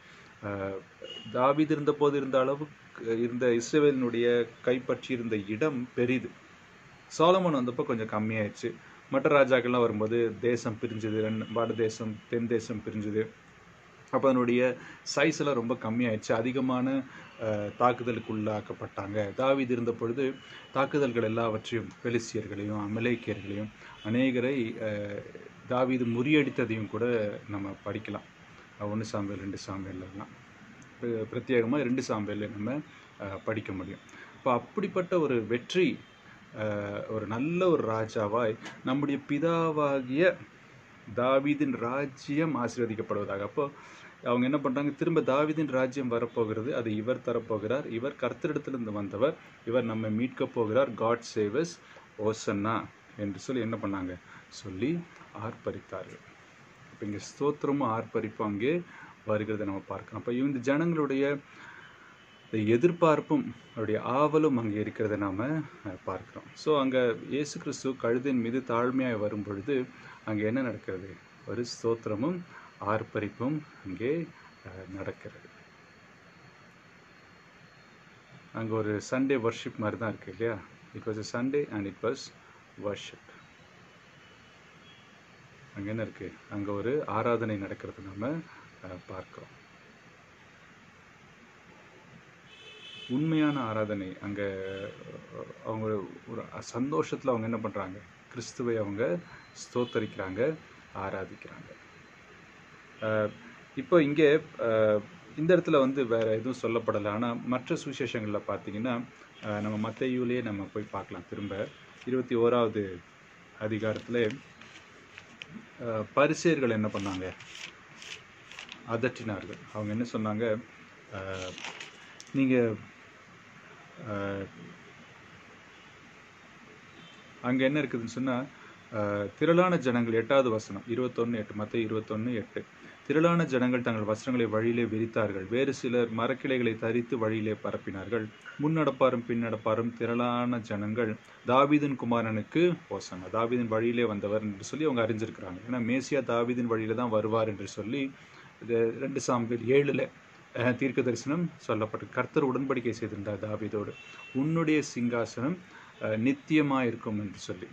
தாவீது இருந்த போது இருந்த அளவுக்கு இருந்த இஸ்ரவேலினுடைய கைப்பற்றி இருந்த இடம் பெரிது சாலமன் வந்தப்போ கொஞ்சம் கம்மியாயிடுச்சு மற்ற ராஜாக்கள்லாம் வரும்போது தேசம் பிரிஞ்சுது ரெண்டு வட தேசம் தென் தேசம் பிரிஞ்சுது அப்போ அதனுடைய சைஸ் எல்லாம் ரொம்ப கம்மியாயிடுச்சு அதிகமான அஹ், தாக்குதலுக்கு உள்ளாக்கப்பட்டாங்க தாவீது இருந்த பொழுது தாக்குதல்கள் எல்லாவற்றையும் பெலிசியர்களையும் அமலேக்கியர்களையும் அநேகரை அஹ், தாவீது முறியடித்ததையும் கூட நம்ம படிக்கலாம் ஒன்று சாம்பல் ரெண்டு சாம்பல்லாம் பிரத்யேகமாக ரெண்டு சாம்பல் நம்ம அஹ், படிக்க முடியும் இப்போ அப்படிப்பட்ட ஒரு வெற்றி அஹ், ஒரு நல்ல ஒரு ராஜாவாய் நம்முடைய பிதாவாகிய தாவீதின் ராஜ்யம் ஆசீர்வதிக்கப்படுவதாக அப்போ அவங்க என்ன பண்ணுறாங்க திரும்ப தாவீதின் ராஜ்யம் வரப்போகிறது அது இவர் தரப்போகிறார் இவர் கர்த்தரிடத்திலிருந்து வந்தவர் இவர் நம்மை மீட்கப் போகிறார் காட் சேவஸ் ஓசன்னா என்று சொல்லி என்ன பண்ணாங்க சொல்லி ஆர்ப்பரித்தார்கள் இப்போ இங்கே ஸ்தோத்திரமும் ஆர்ப்பரிப்பும் அங்கே வருகிறதை நம்ம பார்க்கலாம் அப்போ இந்த ஜனங்களுடைய இந்த எதிர்பார்ப்பும் அவருடைய ஆவலும் அங்கே இருக்கிறத நாம் பார்க்கிறோம் ஸோ அங்கே இயேசு கிறிஸ்து கழுதின் மீது தாழ்மையாக வரும் பொழுது அங்கே என்ன நடக்கிறது ஒரு ஸ்தோத்திரமும் ஆர்ப்பரிப்பும் அங்கே அஹ், நடக்கிறது அங்கே ஒரு சண்டே வர்ஷிப் மாதிரி தான் இருக்குது இல்லையா it was a Sunday and it was worship அங்கே என்ன இருக்குது அங்கே ஒரு ஆராதனை நடக்கிறது நம்ம அஹ், பார்க்கிறோம் உண்மையான ஆராதனை அங்கே அவங்க ஒரு சந்தோஷத்தில் அவங்க என்ன பண்ணுறாங்க கிறிஸ்துவை அவங்க ஸ்தோத்தரிக்கிறாங்க ஆராதிக்கிறாங்க அஹ், இப்போ இங்கே அஹ், இந்த இடத்துல வந்து வேற எதுவும் சொல்லப்படலை ஆனால் மற்ற சுவிசேஷங்களில் பார்த்தீங்கன்னா அஹ், நம்ம மத்தையூலேயே நம்ம போய் பார்க்கலாம் திரும்ப இருபத்தி ஓராவது அதிகாரத்தில் பரிசேர்கள் என்ன பண்ணாங்க அதட்டினார்கள் அவங்க என்ன சொன்னாங்க நீங்கள் அங்கே என்ன இருக்குதுன்னு சொன்னால் திரளான ஜனங்கள் எட்டாவது வசனம் இருபத்தொன்று எட்டு மற்ற இருபத்தொன்று எட்டு திரளான ஜனங்கள் தங்கள் வஸ்திரங்களை வழியிலே விரித்தார்கள் வேறு சிலர் மரக்கிளைகளை தரித்து வழியிலே பரப்பினார்கள் முன்னடப்பாரும் பின்னடப்பாரும் திரளான ஜனங்கள் தாவீதின் குமாரனுக்கு ஓசங்க தாவீதின் வழியிலே வந்தவர் என்று சொல்லி அவங்க அறிஞ்சிருக்கிறாங்க ஏன்னா மேசியா தாவீதின் வழியில தான் வருவார் என்று சொல்லி இது ரெண்டு சாம்பிள் ஏழுல அஹ், தீர்க்க தரிசனம் சொல்லப்பட்டு கர்த்தர் உடன்படிக்கை செய்திருந்தார் தாவீதோடு உன்னுடைய சிங்காசனம் அஹ், நித்தியமா இருக்கும் என்று சொல்லி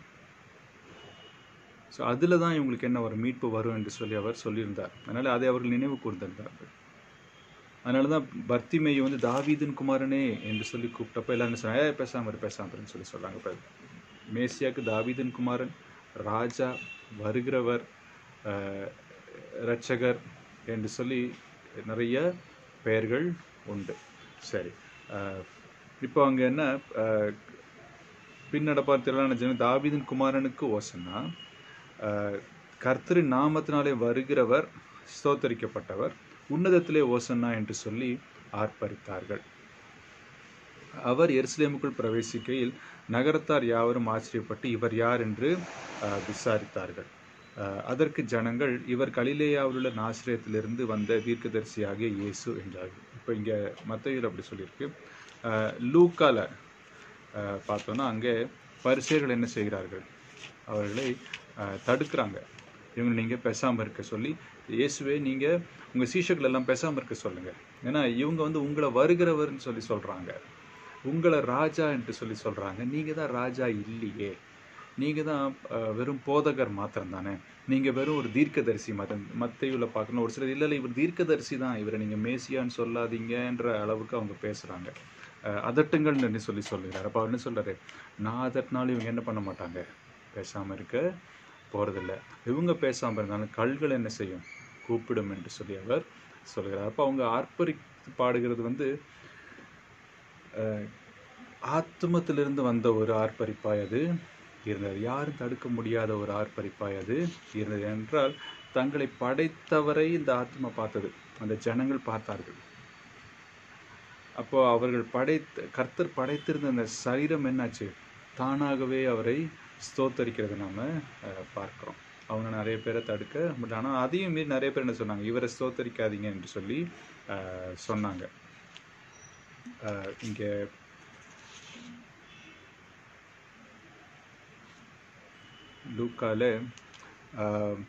ஸோ அதில் தான் இவங்களுக்கு என்ன ஒரு மீட்பு வரும் என்று சொல்லி அவர் சொல்லியிருந்தார் அதனால் அதை அவர்கள் நினைவு கூர்ந்திருந்தார்கள் அதனால தான் பர்த்திமேயை வந்து தாவீதின் குமாரனே என்று சொல்லி கூப்பிட்டப்ப எல்லாரும் என்ன சொன்னாங்க "ஏய், பேசாம இரு பேசாம இருன்னு சொல்லி சொல்கிறாங்க இப்போ மேசியாக்கு தாவீதின் குமாரன் ராஜா வருகிறவர் அஹ், இரட்சகர் என்று சொல்லி நிறைய பெயர்கள் உண்டு சரி அஹ், இப்போ அங்கே என்ன அஹ், பின்னடப்பார் திரளான ஜன தாவீதின் குமாரனுக்கு ஓசன்னா அஹ், கர்த்தரின் நாமத்தினாலே வருகிறவர் ஸ்தோத்தரிக்கப்பட்டவர் உன்னதத்திலே ஓசன்னா என்று சொல்லி ஆர்ப்பரித்தார்கள் அவர் எருசலேமுக்குள் பிரவேசிக்கையில் நகரத்தார் யாவரும் ஆச்சரியப்பட்டு இவர் யார் என்று அஹ், விசாரித்தார்கள் அஹ், அதற்கு ஜனங்கள் இவர் கலிலேயாவிலுள்ள நாசிரியத்திலிருந்து வந்த தீர்க்கதரிசியாகிய இயேசு என்றார்கள் இப்போ இங்கே மத்தையில் அப்படி சொல்லியிருக்கு அஹ், லூக்கால அஹ், பார்த்தோன்னா அங்கே பரிசேயர்கள் என்ன செய்கிறார்கள் அவர்களை அஹ், தடுக்கிறாங்க இவங்க நீங்கள் பேசாமல் இருக்க சொல்லி இயேசுவே நீங்கள் உங்கள் சீஷர்கள் எல்லாம் பேசாமல் இருக்க சொல்லுங்கள் ஏன்னா இவங்க வந்து உங்களை வருகிறவர்னு சொல்லி சொல்கிறாங்க உங்களை ராஜா என்று சொல்லி சொல்கிறாங்க நீங்கள் தான் ராஜா இல்லையே நீங்கள் தான் அஹ், வெறும் போதகர் மாத்திரம் தானே நீங்கள் வெறும் ஒரு தீர்க்கதரிசி மதம் மத்தையில் பார்க்கணும் ஒரு சிலர் இல்லை இல்லை இவர் தீர்க்கதரிசி தான் இவரை நீங்கள் மேசியான்னு சொல்லாதீங்கன்ற அளவுக்கு அவங்க பேசுகிறாங்க அதட்டுங்கள்னு சொல்லி சொல்லுகிறார் அப்போ அவர் என்ன சொல்கிறாரு நான் அதட்டினாலும் இவங்க என்ன பண்ண மாட்டாங்க பேசாமல் இருக்க போகிறதில்ல இவங்க பேசாமல் இருந்தாலும் கல்கள் என்ன செய்யும் கூப்பிடும் என்று சொல்லி அவர் சொல்கிறார் அப்போ அவங்க ஆர்ப்பரித்து பாடுகிறது வந்து அஹ், ஆத்மத்திலிருந்து வந்த ஒரு ஆர்ப்பரிப்பாய் அது இருந்தது யாரும் தடுக்க முடியாத ஒரு ஆர்ப்பரிப்பாய் அது இருந்தது என்றால் தங்களை படைத்தவரை இந்த ஆத்மா பார்த்தது அந்த ஜனங்கள் பார்த்தார்கள் அப்போ அவர்கள் படைத்த கர்த்தர் படைத்திருந்த அந்த சரீரம் என்னாச்சு தானாகவே அவரை ஸ்தோத்தரிக்கிறதை நாம் பார்க்குறோம் அவங்க நிறைய பேரை தடுக்க பட் ஆனால் அதையும் மீறி நிறைய பேர் என்ன சொன்னாங்க இவரை ஸ்தோத்தரிக்காதீங்க என்று சொல்லி அஹ், சொன்னாங்க அஹ், இங்கே லூக்கால அஹ்,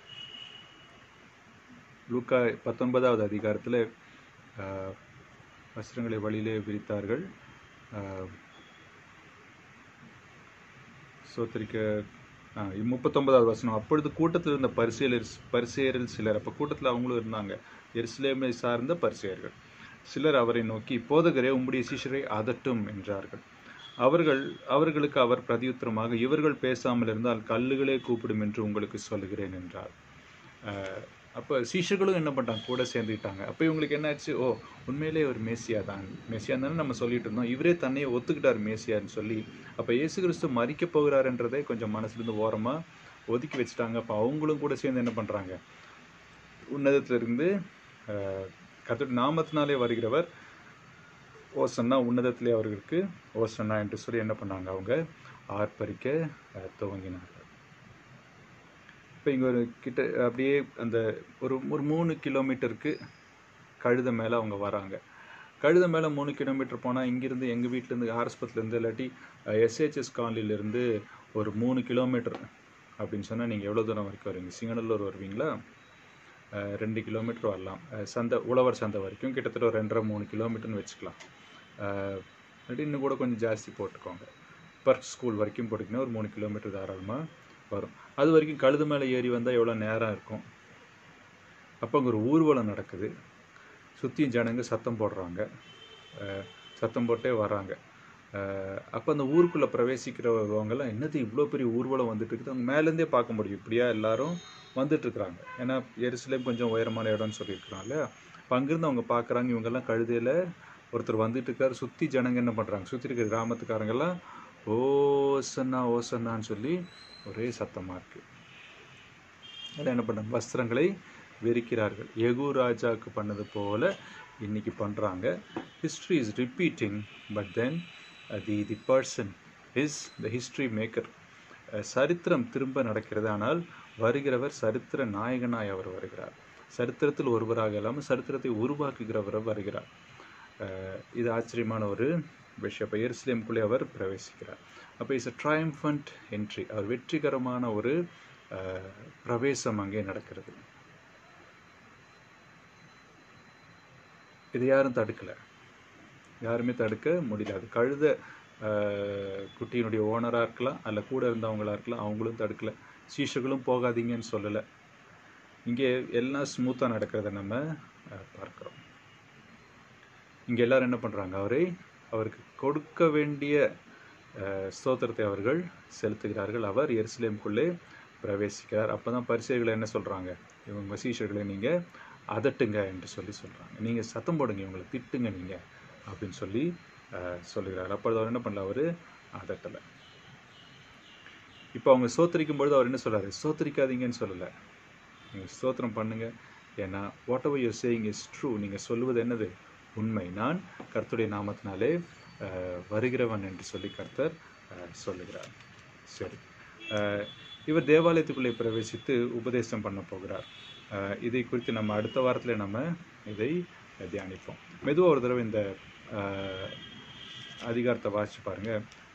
லூக்கா பத்தொன்பதாவது அதிகாரத்தில் வஸ்திரங்களை வழியிலே விரித்தார்கள் அஹ், சோத்தரிக்க ஆ, முப்பத்தொன்பதாவது வசனம் அப்பொழுது கூட்டத்தில் இருந்த பரிசேலர் பரிசேயரில் சிலர் அப்போ கூட்டத்தில் அவங்களும் இருந்தாங்க எருசலேமை சார்ந்த பரிசேயர்கள் சிலர் அவரை நோக்கி போதகரே உம்முடைய சிஷ்யரை அதட்டும் என்றார்கள் அவர்கள் அவர்களுக்கு அவர் பிரதியுத்தரமாக இவர்கள் பேசாமல் இருந்தால் கல்லுகளே கூப்பிடும் என்று உங்களுக்கு சொல்லுகிறேன் என்றார் அஹ், அப்போ சீஷர்களும் என்ன பண்ணிட்டாங்க கூட சேர்ந்துக்கிட்டாங்க அப்போ இவங்களுக்கு என்னாச்சு ஓ உண்மையிலே ஒரு மேசியா தான் மேசியா தானே நம்ம சொல்லிட்டு இருந்தோம் இவரே தன்னையே ஒத்துக்கிட்டார் மேசியான்னு சொல்லி அப்போ இயேசு கிறிஸ்து மறிக்க போகிறாருன்றதே கொஞ்சம் மனசுலேருந்து ஓரமாக ஒதுக்கி வச்சுட்டாங்க அப்போ அவங்களும் கூட சேர்ந்து என்ன பண்ணுறாங்க உன்னதத்திலிருந்து கர்த்தருடைய நாமத்தினாலே வருகிறவர் ஓசன்னா உன்னதத்திலே அவர்களுக்கு ஓசன்னா என்று சொல்லி என்ன பண்ணாங்க அவங்க ஆர்ப்பரிக்க அஹ், துவங்கினார்கள் இப்போ இங்கே ஒரு கிட்ட அப்படியே அந்த ஒரு ஒரு மூணு கிலோமீட்டருக்கு கழுத மேலே அவங்க வராங்க கழுத மேலே மூணு கிலோமீட்டர் போனால் இங்கேருந்து எங்கள் வீட்டிலேருந்து ஆர்எஸ்பத்திலேருந்து இல்லாட்டி எஸ்ஹெச்எஸ் காலனிலேருந்து ஒரு மூணு கிலோமீட்டர் அப்படின்னு சொன்னால் நீங்கள் எவ்வளோ தூரம் வரைக்கும் வருவீங்க சிங்கநல்லூர் வருவீங்களா அஹ், ரெண்டு கிலோமீட்டர் வரலாம் அஹ், சந்தை உழவர் சந்தை வரைக்கும் கிட்டத்தட்ட ஒரு ரெண்டரை மூணு கிலோமீட்டர்னு வச்சுக்கலாம் அஹ், இல்லாட்டி இன்னும் கூட கொஞ்சம் ஜாஸ்தி போட்டுக்கோங்க பர் ஸ்கூல் வரைக்கும் போட்டிங்கன்னா ஒரு மூணு கிலோமீட்டர் தாராளமாக வரும் அது வரைக்கும் கழுது மேலே ஏறி வந்தால் எவ்வளோ நேரம் இருக்கும் அப்போ அங்கே ஒரு ஊர்வலம் நடக்குது சுற்றியும் ஜனங்க சத்தம் போடுறாங்க அஹ், சத்தம் போட்டே வராங்க அப்போ அந்த ஊருக்குள்ளே பிரவேசிக்கிறவங்கெல்லாம் என்னது இவ்வளோ பெரிய ஊர்வலம் வந்துட்டு இருக்குது அவங்க மேலேருந்தே பார்க்க முடியும் இப்படியா எல்லாரும் வந்துட்டுருக்குறாங்க ஏன்னா எருசலேம் கொஞ்சம் உயரமான இடம்னு சொல்லியிருக்கிறாங்க இல்லையா இப்போ அங்கேருந்து அவங்க பார்க்குறாங்க இவங்கெல்லாம் கழுதையில் ஒருத்தர் வந்துட்டு இருக்காரு சுற்றி ஜனங்க என்ன பண்ணுறாங்க சுற்றி இருக்கிற கிராமத்துக்காரங்கெல்லாம் ஓசன்னா ஓசன்னான்னு சொல்லி ஒரே சத்தமாக இருக்குது அதில் என்ன பண்ணாங்க வஸ்திரங்களை வெறிக்கிறார்கள் எகு ராஜாவுக்கு பண்ணது போல இன்னைக்கு பண்ணுறாங்க history is repeating but then the the person is the history maker சரித்திரம் திரும்ப நடக்கிறது ஆனால் வருகிறவர் சரித்திர நாயகனாய் அவர் வருகிறார் சரித்திரத்தில் ஒருவராக இல்லாமல் சரித்திரத்தை உருவாக்குகிறவர் வருகிறார் அஹ் இது ஆச்சரியமான ஒரு விஷயம் இப்போ எருசலேமுக்குள்ளே அவர் பிரவேசிக்கிறார் அப்போ இஸ் அ ட்ரையம்ஃபண்ட் என்ட்ரி அவர் வெற்றிகரமான ஒரு அஹ், பிரவேசம் அங்கே நடக்கிறது இது யாரும் தடுக்கலை யாருமே தடுக்க முடியல அது கழுத அஹ், குட்டியினுடைய ஓனராக இருக்கலாம் அல்ல கூட இருந்தவங்களா இருக்கலாம் அவங்களும் தடுக்கலை சீஷர்களும் போகாதீங்கன்னு சொல்லலை இங்கே எல்லாம் ஸ்மூத்தாக நடக்கிறத நம்ம அஹ், பார்க்கிறோம் இங்கே எல்லாரும் என்ன பண்ணுறாங்க அவரை அவருக்கு கொடுக்க வேண்டிய அஹ், ஸ்தோத்திரத்தை அவர்கள் செலுத்துகிறார்கள் அவர் எருசலேமுக்குள்ளே பிரவேசிக்கிறார் அப்போ தான் பரிசைகளை என்ன சொல்கிறாங்க இவங்க சீஷர்களை நீங்கள் அதட்டுங்க என்று சொல்லி சொல்கிறாங்க நீங்கள் சத்தம் போடுங்க இவங்களை திட்டுங்க நீங்கள் அப்படின்னு சொல்லி அஹ், சொல்லுகிறார் அப்பொழுது அவர் என்ன பண்ணல அவர் அதட்டலை இப்போ அவங்க சோத்தரிக்கும் பொழுது அவர் என்ன சொல்றாரு சோத்தரிக்காதீங்கன்னு சொல்லலை நீங்கள் ஸ்தோத்திரம் பண்ணுங்க ஏன்னா whatever you're saying is true நீங்கள் சொல்லுவது என்னது உண்மை நான் கர்த்தருடைய நாமத்தினாலே அஹ், வருகிறவன் என்று சொல்லி கர்த்தர் அஹ், சொல்லுகிறார் சரி அஹ், இவர் தேவாலயத்துக்குள்ளே பிரவேசித்து உபதேசம் பண்ண போகிறார் அஹ், இதை குறித்து நம்ம அடுத்த வாரத்தில் நம்ம இதை தியானிப்போம் மெதுவாக ஒரு தடவை இந்த அஹ், அதிகாரத்தை வாசிச்சு பாருங்க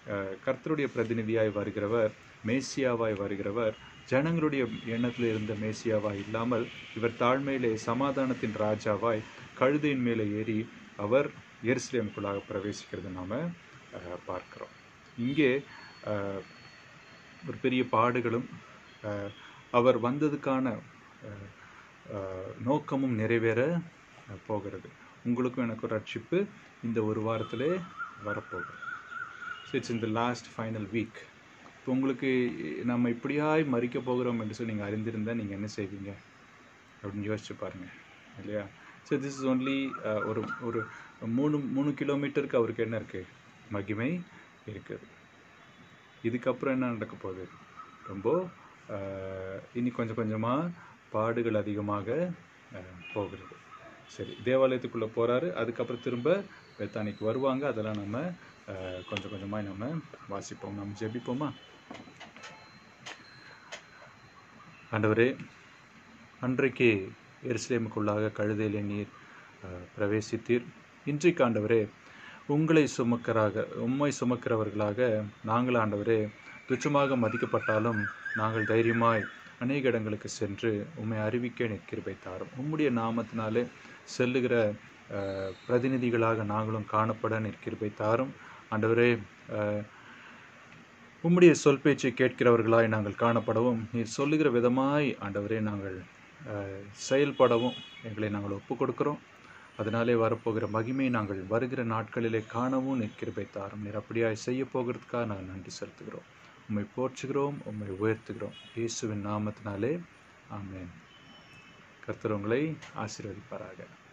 அஹ், கர்த்தருடைய பிரதிநிதியாய் வருகிறவர் மேசியாவாய் வருகிறவர் ஜனங்களுடைய எண்ணத்தில் இருந்த மேசியாவாய் இல்லாமல் இவர் தாழ்மையிலே சமாதானத்தின் ராஜாவாய் கழுதையின் மேலே ஏறி அவர் எருசலேமுக்குள்ளாக பிரவேசிக்கிறதை நாம் பார்க்கிறோம் இங்கே அஹ், ஒரு பெரிய பாடுகளும் அஹ், அவர் வந்ததுக்கான அஹ், அஹ், நோக்கமும் நிறைவேற அஹ், போகிறது உங்களுக்கும் எனக்கு ஒரு ரட்சிப்பு இந்த ஒரு வாரத்திலே வரப்போகுது ஸோ இட்ஸ் இந்த லாஸ்ட் ஃபைனல் வீக் இப்போ உங்களுக்கு நம்ம இப்படியாய் மறிக்க போகிறோம் என்று சொல்லி நீங்கள் அறிந்திருந்தால் நீங்கள் என்ன செய்வீங்க அப்படின்னு யோசிச்சு பாருங்கள் இல்லையா ஸோ திஸ் இஸ் ஒன்லி ஒரு ஒரு மூணு மூணு கிலோமீட்டருக்கு அவருக்கு என்ன இருக்குது மகிமை இருக்குது இதுக்கப்புறம் என்ன நடக்க போகுது ரொம்ப அஹ், இனி கொஞ்சம் கொஞ்சமாக பாடுகள் அதிகமாக அஹ், போகிறது சரி தேவாலயத்துக்குள்ளே போகிறாரு அதுக்கப்புறம் திரும்ப பெத்தானிக்கு வருவாங்க அதெல்லாம் நம்ம அஹ், கொஞ்சம் கொஞ்சமாக நம்ம வாசிப்போம் நம்ம ஜெபிப்போமா ஆண்டவரே அன்றைக்கு எருசலேமுக்குள்ளாக கழுதையிலே நீர் அஹ், பிரவேசித்தீர் இன்றைக்கு ஆண்டவரே உங்களை சுமக்கராக உம்மை சுமக்கிறவர்களாக நாங்கள் ஆண்டவரே துச்சமாக மதிக்கப்பட்டாலும் நாங்கள் தைரியமாய் அநேக இடங்களுக்கு சென்று உம்மை அறிவிக்க நிற்கிருபை தாரும் உம்முடைய நாமத்தினாலே செல்லுகிற அஹ், பிரதிநிதிகளாக நாங்களும் காணப்பட நிற்கிருபை தாரும் ஆண்டவரே அஹ், உம்முடைய சொல் பேச்சை கேட்கிறவர்களாய் நாங்கள் காணப்படவும் நீர் சொல்லுகிற விதமாய் ஆண்டவரே நாங்கள் அஹ், செயல்படவும் எங்களை நாங்கள் ஒப்புக் கொடுக்கிறோம் அதனாலே வரப்போகிற மகிமை நாங்கள் வருகிற நாட்களிலே காணவும் நிற்கிருபை தாரும் நீர் அப்படியாய் செய்ய போகிறதுக்காக நாங்கள் நன்றி செலுத்துகிறோம் உம்மை போற்றுகிறோம் உம்மை உயர்த்துகிறோம் இயேசுவின் நாமத்தினாலே ஆமென் கர்த்தர் உங்களை ஆசீர்வதிப்பாராக